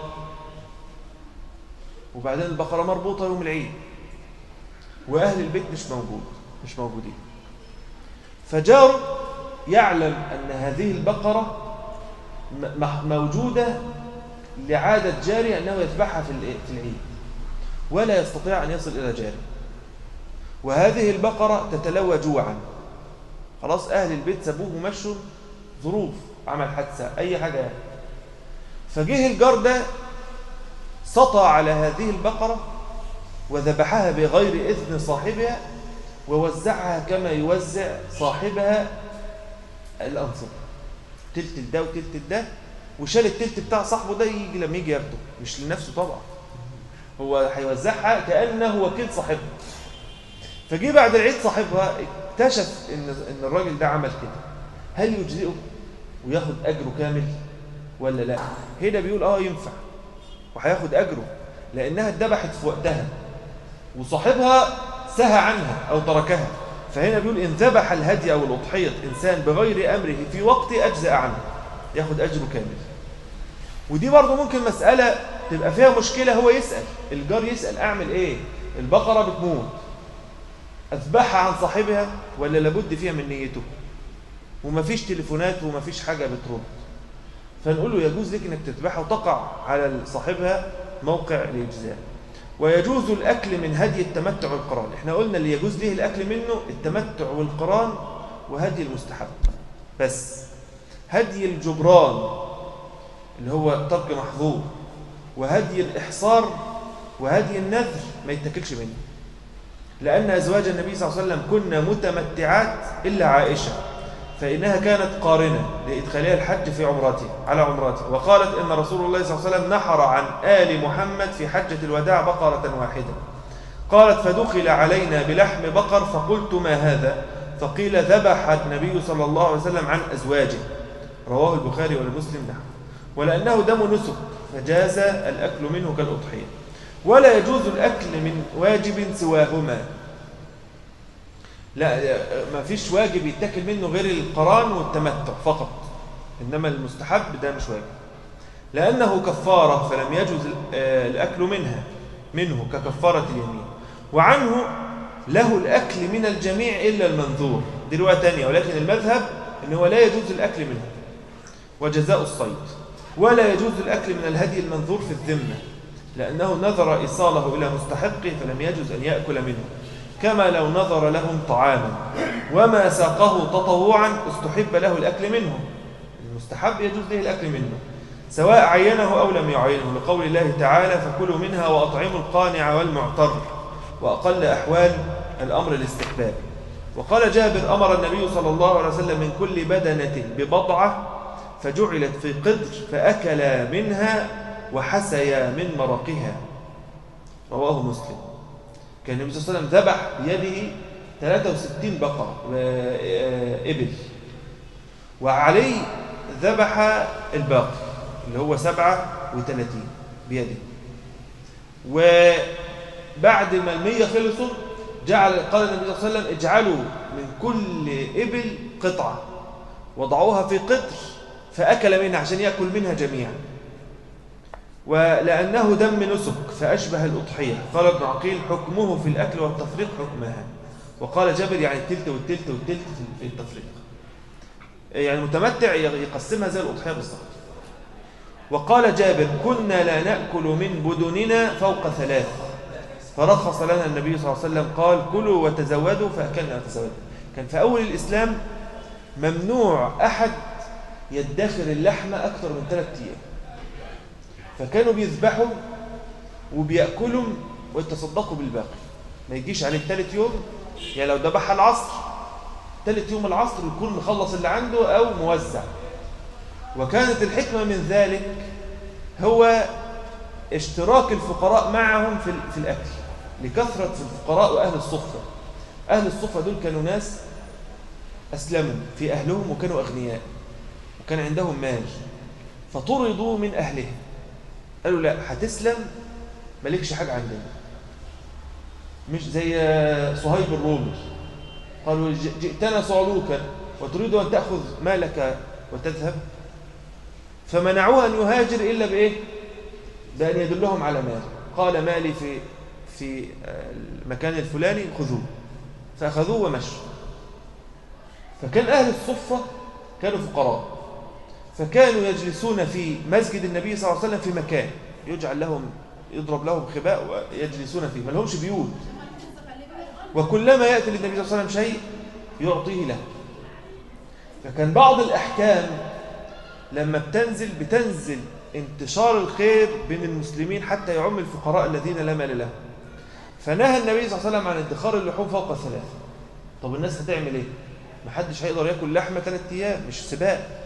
وبعدين البقرة مربوطة يوم العيد وأهل البيت مش موجود مش موجودين فجار يعلم أن هذه البقرة موجودة لعادة جاري أنه يذبحها في العيد ولا يستطيع أن يصل إلى جاري وهذه البقرة تتلوى جوعا خلاص أهل البيت سابوه ومشوا ظروف عمل حادثة أي حاجة يعني. فجه الجار ده سطى على هذه البقرة وذبحها بغير إذن صاحبها ووزعها كما يوزع صاحبها الأنصر تلت ده وتلت ده وشال التلت بتاع صاحبه ده يجي لما يجي ياخده مش لنفسه طبعا هو هيوزعها كأنه وكيل صاحبها فجي بعد العيد صاحبها اكتشف ان ان الراجل ده عمل كده هل يجزئه وياخد اجره كامل ولا لا هنا بيقول اه ينفع وهياخد اجره لانها اتذبحت في وقتها وصاحبها سهى عنها او تركها فهنا بيقول ان ذبح الهدي او الاضحيه انسان بغير امره في وقت اجزا عنه ياخد اجره كامل ودي برضه ممكن مساله تبقى فيها مشكله هو يسال الجار يسال اعمل ايه البقره بتموت اذبحها عن صاحبها ولا لابد فيها من نيته ومفيش تليفونات ومفيش حاجه بترد فنقول له يجوز لك انك تذبحها وتقع على صاحبها موقع الاجزاء ويجوز الاكل من هدي التمتع والقران احنا قلنا اللي يجوز ليه الاكل منه التمتع والقران وهدي المستحب بس هدي الجبران اللي هو ترك محظور وهدي الاحصار وهدي النذر ما يتاكلش منه لأن أزواج النبي صلى الله عليه وسلم كنا متمتعات إلا عائشة فإنها كانت قارنة لإدخالها الحج في عمرته على عمرته وقالت إن رسول الله صلى الله عليه وسلم نحر عن آل محمد في حجة الوداع بقرة واحدة قالت فدخل علينا بلحم بقر فقلت ما هذا فقيل ذبح النبي صلى الله عليه وسلم عن أزواجه رواه البخاري والمسلم نحو ولأنه دم نسك فجاز الأكل منه كالأضحية ولا يجوز الأكل من واجب سواهما لا ما فيش واجب يتاكل منه غير القران والتمتع فقط إنما المستحب ده مش واجب لأنه كفارة فلم يجوز الأكل منها منه ككفارة اليمين وعنه له الأكل من الجميع إلا المنذور دي رواية تانية ولكن المذهب أنه لا يجوز الأكل منه وجزاء الصيد ولا يجوز الأكل من الهدي المنذور في الذمة لأنه نذر إيصاله إلى مستحقه فلم يجوز أن يأكل منه كما لو نظر لهم طعاما وما ساقه تطوعا استحب له الأكل منه المستحب يجوز له الأكل منه سواء عينه أو لم يعينه لقول الله تعالى فكلوا منها وأطعموا القانع والمعتر وأقل أحوال الأمر الاستحباب وقال جابر أمر النبي صلى الله عليه وسلم من كل بدنة ببضعة فجعلت في قدر فأكل منها وحسيا من مرقها رواه مسلم كان النبي صلى الله عليه وسلم ذبح بيده 63 بقرة إبل وعليه ذبح الباقي اللي هو 37 بيده وبعد ما المية خلصوا جعل قال النبي صلى الله عليه وسلم اجعلوا من كل إبل قطعة وضعوها في قطر فأكل منها عشان يأكل منها جميعا ولأنه دم نسك فأشبه الأضحية قال ابن عقيل حكمه في الأكل والتفريق حكمها وقال جابر يعني التلت والتلت والتلت في التفريق يعني متمتع يقسمها زي الأضحية بالظبط وقال جابر كنا لا نأكل من بدننا فوق ثلاث فرخص لنا النبي صلى الله عليه وسلم قال كلوا وتزودوا فأكلنا وتزودوا كان في أول الإسلام ممنوع أحد يدخر اللحمة أكثر من ثلاثة أيام فكانوا بيذبحوا وبيأكلوا ويتصدقوا بالباقي ما يجيش عليه ثالث يوم يعني لو ذبحها العصر ثالث يوم العصر يكون مخلص اللي عنده أو موزع وكانت الحكمة من ذلك هو اشتراك الفقراء معهم في, في الأكل لكثرة الفقراء وأهل الصفة أهل الصفة دول كانوا ناس أسلموا في أهلهم وكانوا أغنياء وكان عندهم مال فطردوا من أهلهم قالوا لا هتسلم مالكش حاجة عندنا مش زي صهيب الرومي قالوا جئتنا صعلوكا وتريد أن تأخذ مالك وتذهب فمنعوه أن يهاجر إلا بإيه بأن يدلهم على مال قال مالي في في المكان الفلاني خذوه فأخذوه ومشوا فكان أهل الصفة كانوا فقراء فكانوا يجلسون في مسجد النبي صلى الله عليه وسلم في مكان يجعل لهم يضرب لهم خباء ويجلسون فيه ما لهمش بيوت وكلما يأتي للنبي صلى الله عليه وسلم شيء يعطيه له فكان بعض الأحكام لما بتنزل بتنزل انتشار الخير بين المسلمين حتى يعم الفقراء الذين لا مال لهم فنهى النبي صلى الله عليه وسلم عن ادخار اللحوم فوق ثلاث طب الناس هتعمل ايه محدش هيقدر ياكل لحمه ثلاث ايام مش سباق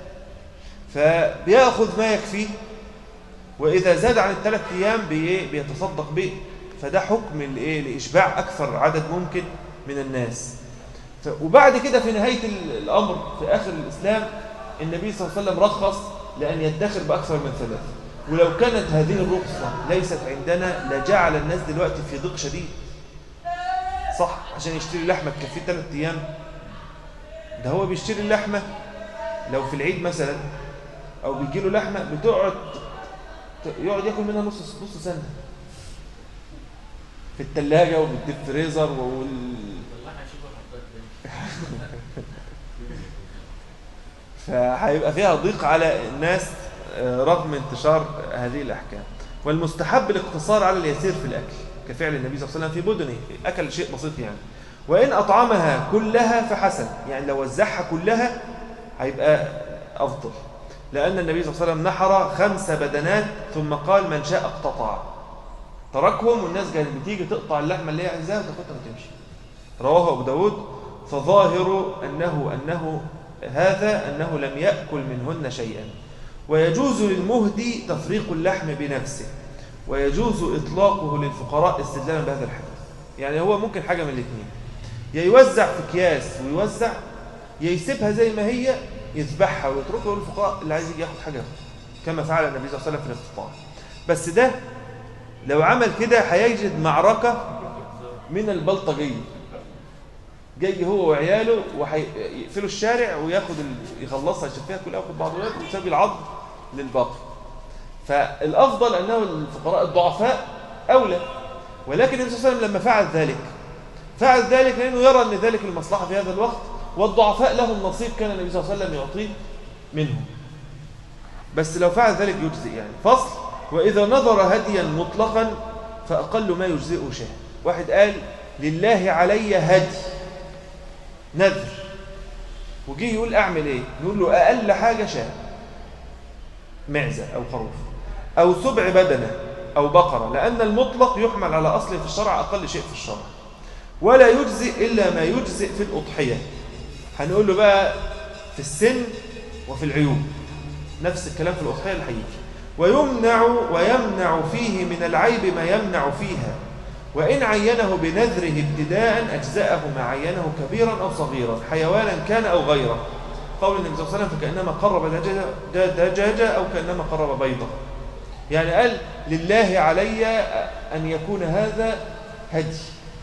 فبياخذ ما يكفيه واذا زاد عن الثلاث ايام بيتصدق به فده حكم الايه لاشباع اكثر عدد ممكن من الناس وبعد كده في نهايه الامر في اخر الاسلام النبي صلى الله عليه وسلم رخص لان يدخر باكثر من ثلاث ولو كانت هذه الرخصه ليست عندنا لجعل الناس دلوقتي في ضيق شديد صح عشان يشتري لحمه تكفيه ثلاث ايام ده هو بيشتري اللحمه لو في العيد مثلا او بيجي له لحمه بتقعد يقعد ياكل منها نص نص سنه في الثلاجه وبالديب فريزر وال فهيبقى فيها ضيق على الناس رغم انتشار هذه الأحكام والمستحب الاقتصار على اليسير في الأكل كفعل النبي صلى الله عليه وسلم في بدنه أكل شيء بسيط يعني وإن أطعمها كلها فحسن يعني لو وزعها كلها هيبقى أفضل لأن النبي صلى الله عليه وسلم نحر خمس بدنات ثم قال من شاء اقتطع تركهم والناس كانت بتيجي تقطع اللحمة اللي هي عايزاها وتاخدها وتمشي رواه أبو داود فظاهر أنه أنه هذا أنه لم يأكل منهن شيئا ويجوز للمهدي تفريق اللحم بنفسه ويجوز إطلاقه للفقراء استدلالا بهذا الحديث يعني هو ممكن حاجة من الاثنين يا يوزع في أكياس ويوزع يا يسيبها زي ما هي يذبحها ويتركها للفقراء اللي عايز يجي ياخد حاجة ياخد كما فعل النبي صلى الله عليه وسلم في الافتطار بس ده لو عمل كده هيجد معركة من البلطجية جاي هو وعياله وهيقفلوا الشارع وياخد ال... يخلصها يشفيها كلها وياخد بعض الولاد ويسابي العض للباقي فالافضل انه الفقراء الضعفاء اولى ولكن النبي صلى الله عليه وسلم لما فعل ذلك فعل ذلك لانه يرى ان ذلك المصلحه في هذا الوقت والضعفاء لهم نصيب كان النبي صلى الله عليه وسلم يعطيه منهم بس لو فعل ذلك يجزئ يعني فصل واذا نظر هديا مطلقا فاقل ما يجزئه شيء واحد قال لله علي هدي نذر وجي يقول اعمل ايه نقول له اقل حاجه شاة معزه او خروف او سبع بدنه او بقره لان المطلق يحمل على اصل في الشرع اقل شيء في الشرع ولا يجزئ الا ما يجزئ في الاضحيه هنقول له بقى في السن وفي العيوب نفس الكلام في الاضحيه اللي هيجي ويمنع ويمنع فيه من العيب ما يمنع فيها وإن عينه بنذره ابتداء أجزأه ما عينه كبيرا أو صغيرا حيوانا كان أو غيره قول النبي صلى الله عليه وسلم فكأنما قرب دجاجة, دجاجة أو كأنما قرب بيضة يعني قال لله علي أن يكون هذا هدي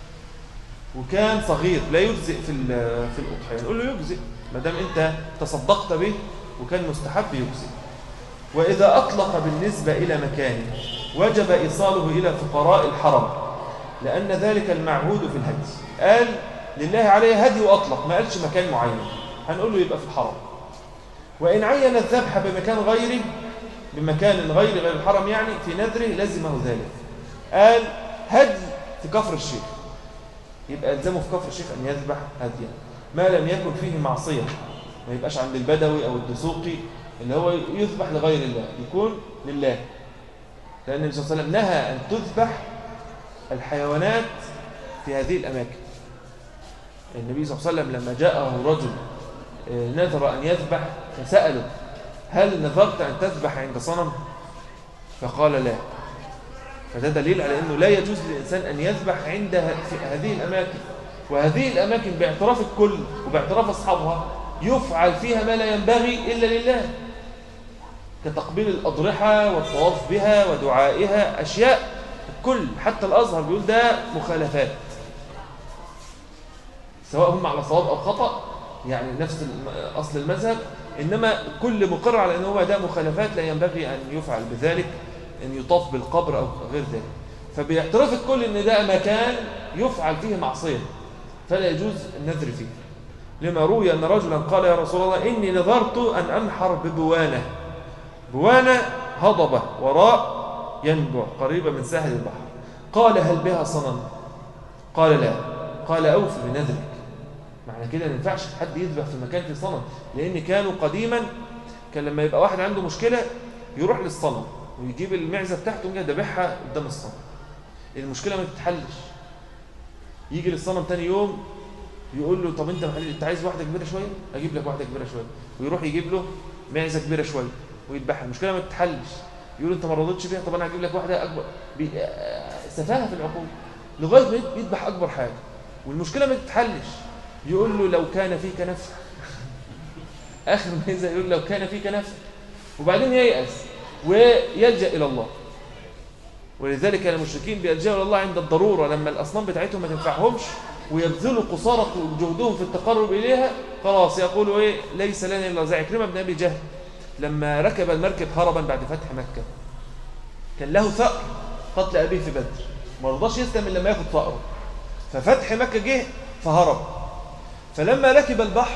وكان صغير لا يجزئ في في الأضحية نقول له يجزئ ما دام أنت تصدقت به وكان مستحب يجزئ وإذا أطلق بالنسبة إلى مكانه وجب إيصاله إلى فقراء الحرم لأن ذلك المعهود في الهدي قال لله عليه هدي وأطلق ما قالش مكان معين هنقول له يبقى في الحرم وإن عين الذبح بمكان غيره بمكان غير غير الحرم يعني في نذره لزمه ذلك قال هدي في كفر الشيخ يبقى الزمه في كفر الشيخ أن يذبح هديا ما لم يكن فيه معصية ما يبقاش عند البدوي أو الدسوقي اللي هو يذبح لغير الله يكون لله لأن النبي صلى الله عليه وسلم نهى أن تذبح الحيوانات في هذه الأماكن النبي صلى الله عليه وسلم لما جاءه رجل نذر أن يذبح فسأله هل نذرت أن تذبح عند صنم فقال لا فده دليل على أنه لا يجوز للإنسان أن يذبح عند هذه الأماكن وهذه الأماكن باعتراف الكل وباعتراف أصحابها يفعل فيها ما لا ينبغي إلا لله كتقبيل الأضرحة والطواف بها ودعائها أشياء الكل حتى الأزهر بيقول ده مخالفات سواء هم على صواب أو خطأ يعني نفس أصل المذهب إنما كل مقر على أنه هو ده مخالفات لا ينبغي أن يفعل بذلك أن يطاف بالقبر أو غير ذلك فبيعترف الكل أن ده مكان يفعل فيه معصية فلا يجوز النذر فيه لما روي أن رجلا قال يا رسول الله إني نذرت أن أنحر ببوانة بوانة هضبة وراء ينبع قريبة من ساحل البحر قال هل بها صنم قال لا قال أوف بنذرك معنى كده ما ينفعش حد يذبح في مكان فيه صنم لأن كانوا قديما كان لما يبقى واحد عنده مشكلة يروح للصنم ويجيب المعزة بتاعته ويجي يذبحها قدام الصنم المشكلة ما تتحلش يجي للصنم تاني يوم يقول له طب انت انت عايز واحده كبيره شويه اجيب لك واحده كبيره شويه ويروح يجيب له معزه كبيره شويه ويذبحها المشكله ما تتحلش يقول انت ما رضيتش بيها طب انا هجيب لك واحده اكبر سفاهه في العقول لغايه ما يذبح اكبر حاجه والمشكله ما تتحلش يقول له لو كان فيك نفس اخر ما ينزل يقول لو كان فيك نفس وبعدين ييأس ويلجأ الى الله ولذلك المشركين بيلجأوا الى الله عند الضروره لما الاصنام بتاعتهم ما تنفعهمش ويبذلوا قصارى جهدهم في التقرب إليها خلاص يقولوا إيه ليس لنا إلا زي عكرمة بن أبي جهل لما ركب المركب هربا بعد فتح مكة كان له ثأر قتل أبيه في بدر ما رضاش يسلم إلا لما ياخد ثأره ففتح مكة جه فهرب فلما ركب البحر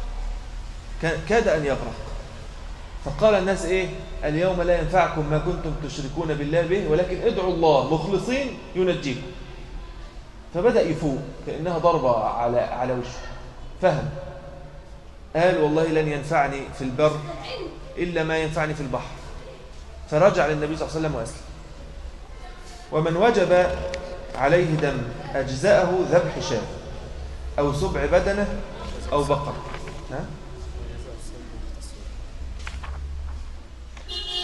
كاد أن يغرق فقال الناس إيه اليوم لا ينفعكم ما كنتم تشركون بالله به ولكن ادعوا الله مخلصين ينجيكم فبدأ يفوق كأنها ضربة على على وشه فهم قال والله لن ينفعني في البر إلا ما ينفعني في البحر فرجع للنبي صلى الله عليه وسلم وأسلم ومن وجب عليه دم أجزاءه ذبح شاة أو سبع بدنة أو بقر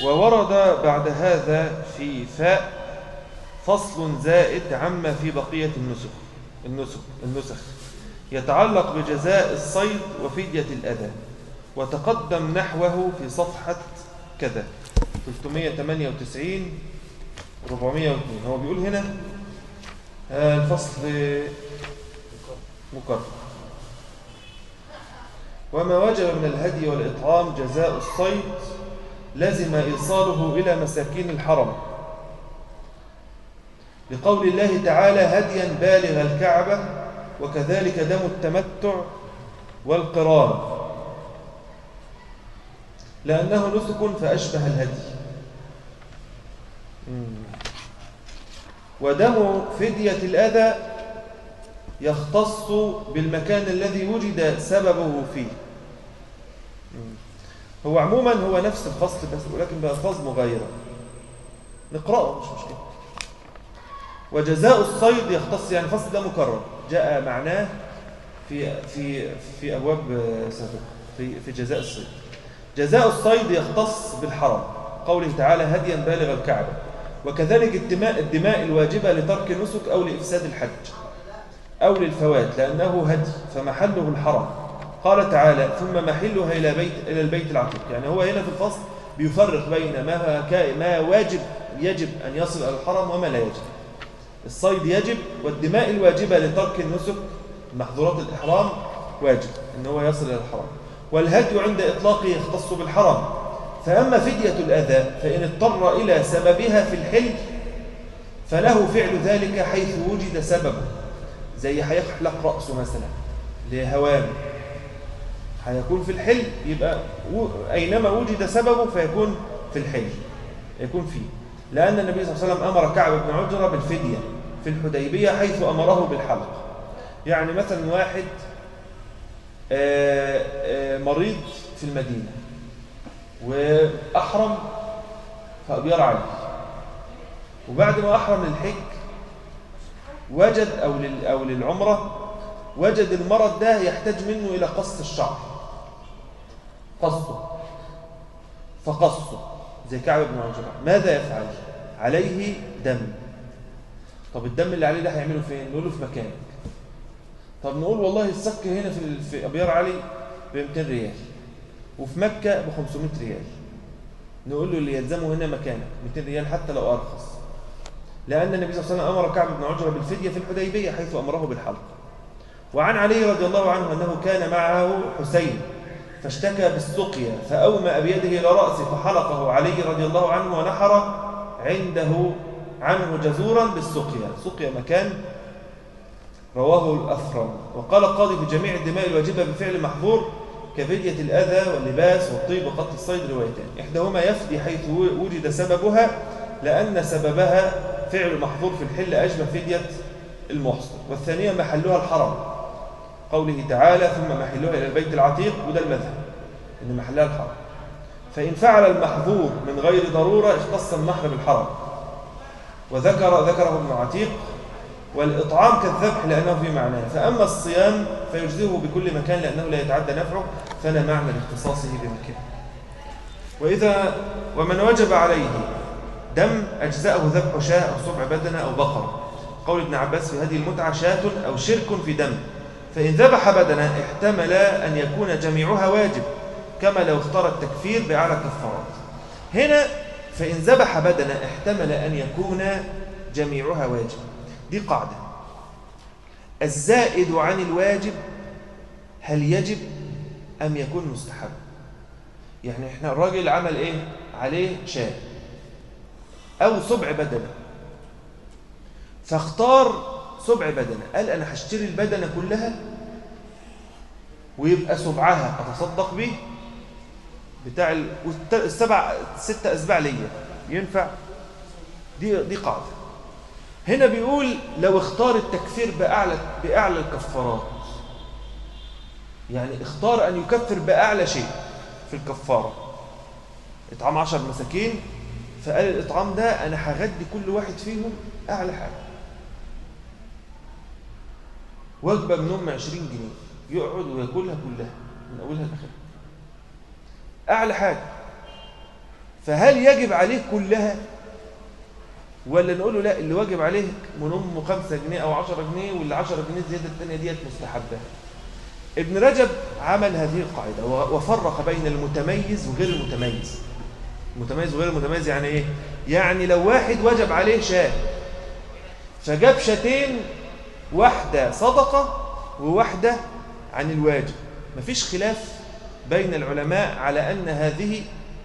وورد بعد هذا في فاء فصل زائد عما في بقية النسخ النسخ, النسخ يتعلق بجزاء الصيد وفدية الأذى وتقدم نحوه في صفحة كذا 398 402 هو بيقول هنا الفصل مكرر وما وجب من الهدي والإطعام جزاء الصيد لزم إيصاله إلى مساكين الحرم لقول الله تعالى هديا بالغ الكعبة وكذلك دم التمتع والقران لأنه نسك فأشبه الهدي ودم فدية الأذى يختص بالمكان الذي وجد سببه فيه هو عموما هو نفس الفصل بس ولكن بألفاظ مغايرة نقرأه مش مشكلة وجزاء الصيد يختص يعني الفصل ده مكرر جاء معناه في في في أبواب سابقة في في جزاء الصيد جزاء الصيد يختص بالحرم قوله تعالى هديا بالغ الكعبة وكذلك الدماء الدماء الواجبة لترك النسك أو لإفساد الحج أو للفوات لأنه هدي فمحله الحرم قال تعالى ثم محلها إلى بيت إلى البيت العتيق يعني هو هنا في الفصل بيفرق بين ما ما واجب يجب أن يصل إلى الحرم وما لا يجب الصيد يجب والدماء الواجبة لترك النسك محظورات الإحرام واجب أن هو يصل إلى الحرم والهدي عند إطلاقه يختص بالحرم فأما فدية الأذى فإن اضطر إلى سببها في الحل فله فعل ذلك حيث وجد سببه زي هيحلق رأسه مثلا لهوام هيكون في الحل يبقى أينما وجد سببه فيكون في الحل يكون فيه لأن النبي صلى الله عليه وسلم أمر كعب بن عجرة بالفدية في الحديبية حيث أمره بالحلق يعني مثلا واحد آه، آه، مريض في المدينة وأحرم فأبير عليه وبعد ما أحرم للحج وجد أو, أو للعمرة وجد المرض ده يحتاج منه إلى قص الشعر قصه فقصه زي كعب بن عجرة ماذا يفعل عليه دم طب الدم اللي عليه ده هيعمله فين نقول له في مكانك طب نقول والله السك هنا في في ابيار علي ب 200 ريال وفي مكة ب 500 ريال نقول له اللي يلزمه هنا مكانك 200 ريال حتى لو أرخص لأن النبي صلى الله عليه وسلم أمر كعب بن عجرة بالفدية في الحديبية حيث أمره بالحلق وعن علي رضي الله عنه أنه كان معه حسين فاشتكى بالسقيا فأومأ بيده إلى رأسه فحلقه علي رضي الله عنه ونحر عنده عنه جزورا بالسقيا سقيا مكان رواه الأثرم وقال القاضي في جميع الدماء الواجبة بفعل محظور كفدية الأذى واللباس والطيب وقتل الصيد روايتان إحداهما يفدي حيث وجد سببها لأن سببها فعل محظور في الحل أشبه فدية المحصر والثانية محلها الحرم قوله تعالى ثم محلها إلى البيت العتيق وده المذهب إن محلها الحرم فإن فعل المحظور من غير ضرورة اختص النحر بالحرم وذكر ذكره ابن عتيق والإطعام كالذبح لأنه في معناه فأما الصيام فيجزئه بكل مكان لأنه لا يتعدى نفعه فلا معنى لاختصاصه بمكان وإذا ومن وجب عليه دم أجزأه ذبح شاة أو سبع بدنة أو بقرة قول ابن عباس في هذه المتعة شاة أو شرك في دم فإن ذبح بدنة احتمل أن يكون جميعها واجب كما لو اختار التكفير بأعلى كفارات هنا فإن ذبح بدنة احتمل أن يكون جميعها واجب دي قاعدة الزائد عن الواجب هل يجب أم يكون مستحب يعني احنا الراجل عمل ايه عليه شاة أو سبع بدنة فاختار سبع بدنة قال أنا هشتري البدنة كلها ويبقى سبعها أتصدق به بتاع السبع ستة أسباع ليا ينفع دي دي قاعدة هنا بيقول لو اختار التكفير بأعلى بأعلى الكفارات يعني اختار أن يكفر بأعلى شيء في الكفارة إطعام عشر مساكين فقال الإطعام ده أنا هغدي كل واحد فيهم أعلى حاجة وجبة منهم 20 جنيه يقعد وياكلها كلها من أولها لآخرها أعلى حاجة فهل يجب عليه كلها ولا نقول له لا اللي واجب عليه من أمه 5 جنيه أو 10 جنيه واللي 10 جنيه زيادة الثانية ديت مستحبة ابن رجب عمل هذه القاعدة وفرق بين المتميز وغير المتميز المتميز وغير المتميز يعني ايه يعني لو واحد وجب عليه شاه فجاب شاتين واحدة صدقة وواحدة عن الواجب مفيش خلاف بين العلماء على أن هذه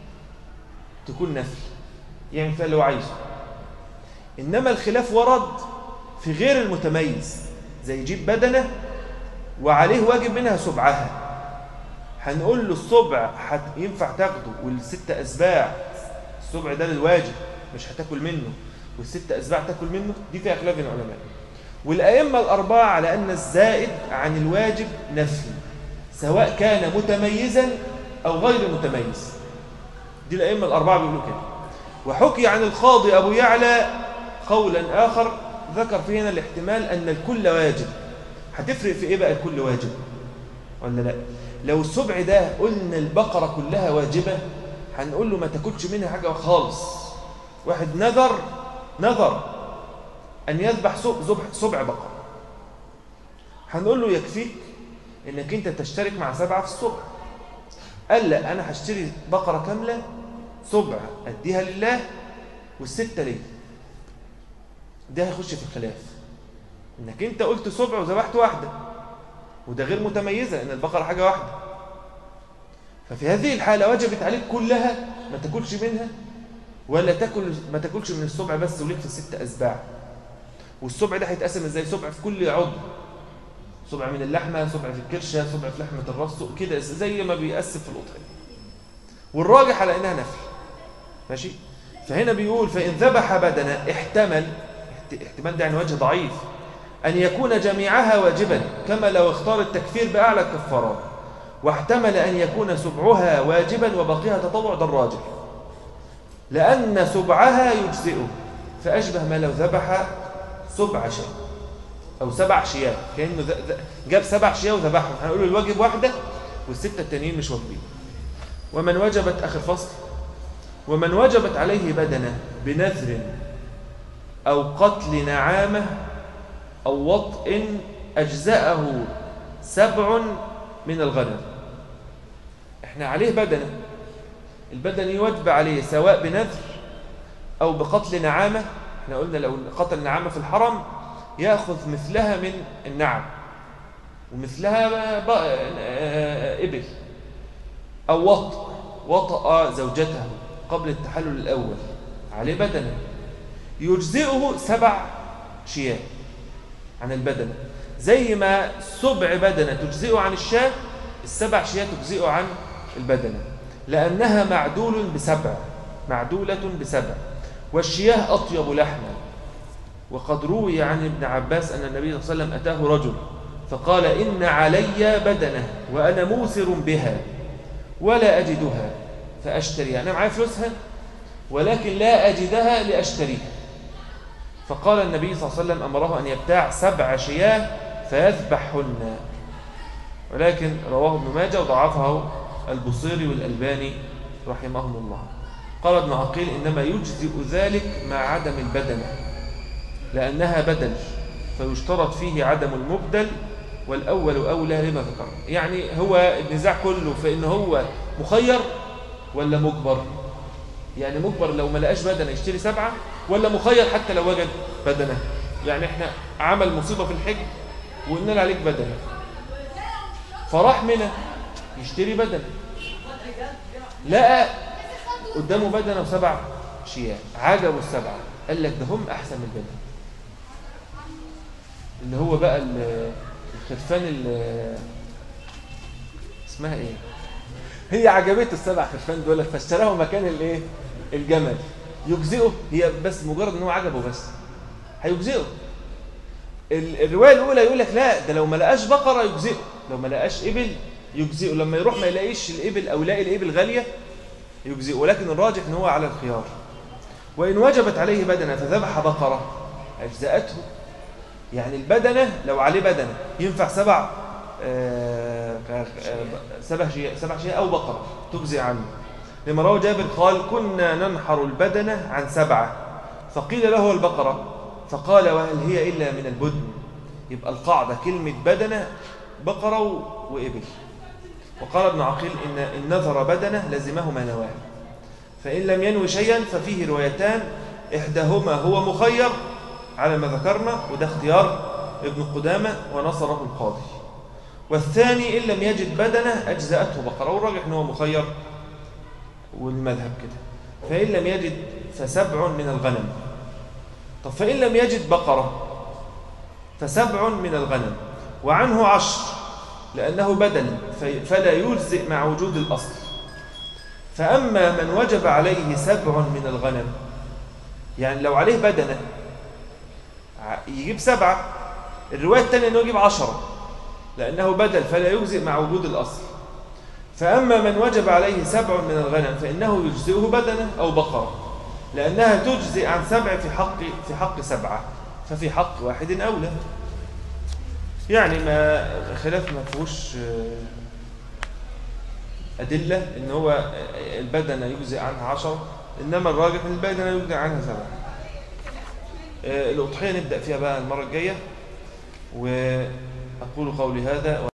تكون نفل يعني فعل هو عايزه إنما الخلاف ورد في غير المتميز زي يجيب بدنة وعليه واجب منها سبعها هنقول له السبع ينفع تاخده والست أسباع السبع ده للواجب مش هتاكل منه والست أسباع تاكل منه دي فيها خلاف بين العلماء والأئمة الأربعة على أن الزائد عن الواجب نفل سواء كان متميزا أو غير متميز دي الأئمة الأربعة بيقولوا كده وحكي عن القاضي أبو يعلى قولا آخر ذكر فيه هنا الاحتمال أن الكل واجب هتفرق في إيه بقى الكل واجب ولا لا لو السبع ده قلنا البقرة كلها واجبة هنقول له ما تاكلش منها حاجة خالص واحد نذر نذر أن يذبح سبع بقرة هنقول له يكفيك انك انت تشترك مع سبعة في السبع قال لا انا هشتري بقرة كاملة سبع اديها لله والستة ليه ده هيخش في الخلاف انك انت قلت سبع وذبحت واحدة وده غير متميزة ان البقرة حاجة واحدة ففي هذه الحالة وجبت عليك كلها ما تاكلش منها ولا تاكل ما تاكلش من السبع بس وليك في الست أسباع والسبع ده هيتقسم ازاي سبع في كل عضو سبع من اللحمة سبع في الكرشة سبع في لحمة الراس كده زي ما بيقسم في الأضحية والراجح على إنها نفل ماشي فهنا بيقول فإن ذبح بدنا احتمل احتمال ده يعني وجه ضعيف أن يكون جميعها واجبا كما لو اختار التكفير بأعلى الكفارات واحتمل أن يكون سبعها واجبا وبقيها تطوع ده الراجح لأن سبعها يجزئه فأشبه ما لو ذبح سبع شيء أو سبع شياه كأنه جاب سبع شياه وذبحهم هنقول له الواجب واحدة والستة التانيين مش واجبين ومن وجبت آخر فصل ومن وجبت عليه بدنة بنذر أو قتل نعامة أو وطء أجزأه سبع من الغنم احنا عليه بدنة البدن يوجب عليه سواء بنذر أو بقتل نعامة احنا قلنا لو قتل نعامة في الحرم يأخذ مثلها من النعم ومثلها إبل أو وطأ وطأ زوجته قبل التحلل الأول عليه بدنة يجزئه سبع شياه عن البدنة زي ما سبع بدنة تجزئه عن الشاه السبع شياه تجزئه عن البدنة لأنها معدول بسبع معدولة بسبع والشياه أطيب لحما وقد روي عن ابن عباس أن النبي صلى الله عليه وسلم أتاه رجل فقال إن علي بدنة وأنا موسر بها ولا أجدها فأشتريها أنا معايا فلوسها ولكن لا أجدها لأشتريها فقال النبي صلى الله عليه وسلم أمره أن يبتاع سبع شياه فيذبحهن ولكن رواه ابن ماجه وضعفه البصيري والألباني رحمهم الله قال ابن عقيل إنما يجزئ ذلك مع عدم البدنة لأنها بدل فيشترط فيه عدم المبدل والأول أولى لما ذكر يعني هو النزاع كله في إن هو مخير ولا مجبر يعني مجبر لو ما لقاش بدنة يشتري سبعة ولا مخير حتى لو وجد بدنة يعني احنا عمل مصيبة في الحج وقلنا عليك بدنة فراح منه يشتري بدنة لقى قدامه بدنة وسبع شياه عجبوا السبعة قال لك ده هم أحسن من البدنة اللي هو بقى الخرفان اللي اسمها ايه هي عجبته السبع خرفان دول فاشتراهم مكان الايه الجمل يجزئه هي بس مجرد ان هو عجبه بس هيجزئه الروايه الاولى يقول لك لا ده لو ما لقاش بقره يجزئه لو ما لقاش ابل يجزئه لما يروح ما يلاقيش الابل او يلاقي الابل غاليه يجزئه ولكن الراجح ان هو على الخيار وان وجبت عليه بدنه فذبح بقره اجزاته يعني البدنه لو عليه بدنه ينفع سبع آه سبع شيء سبع شيء او بقره تجزي عنه لما روى جابر قال كنا ننحر البدنة عن سبعة فقيل له البقرة فقال وهل هي إلا من البدن يبقى القاعدة كلمة بدنة بقرة وإبل وقال ابن عقيل إن إن نذر بدنة لزمهما نواه فإن لم ينوي شيئا ففيه روايتان إحداهما هو مخير على ما ذكرنا وده اختيار ابن قدامة ونصره القاضي والثاني إن لم يجد بدنة أجزأته بقرة والراجح أنه مخير والمذهب كده فإن لم يجد فسبع من الغنم طب فإن لم يجد بقرة فسبع من الغنم وعنه عشر لأنه بدل فلا يجزئ مع وجود الأصل فأما من وجب عليه سبع من الغنم يعني لو عليه بدنة يجيب سبعة الرواية الثانية أنه يجيب عشرة لأنه بدل فلا يجزئ مع وجود الأصل فأما من وجب عليه سبع من الغنم فإنه يجزئه بدنة أو بقرة لأنها تجزئ عن سبع في حق في حق سبعة ففي حق واحد أولى يعني ما خلاف ما فيهوش أدلة إن هو البدنة يجزئ عنها عشرة إنما الراجح إن البدنة يجزئ عنها سبعة الأضحية نبدأ فيها بقى المرة الجاية وأقول قولي هذا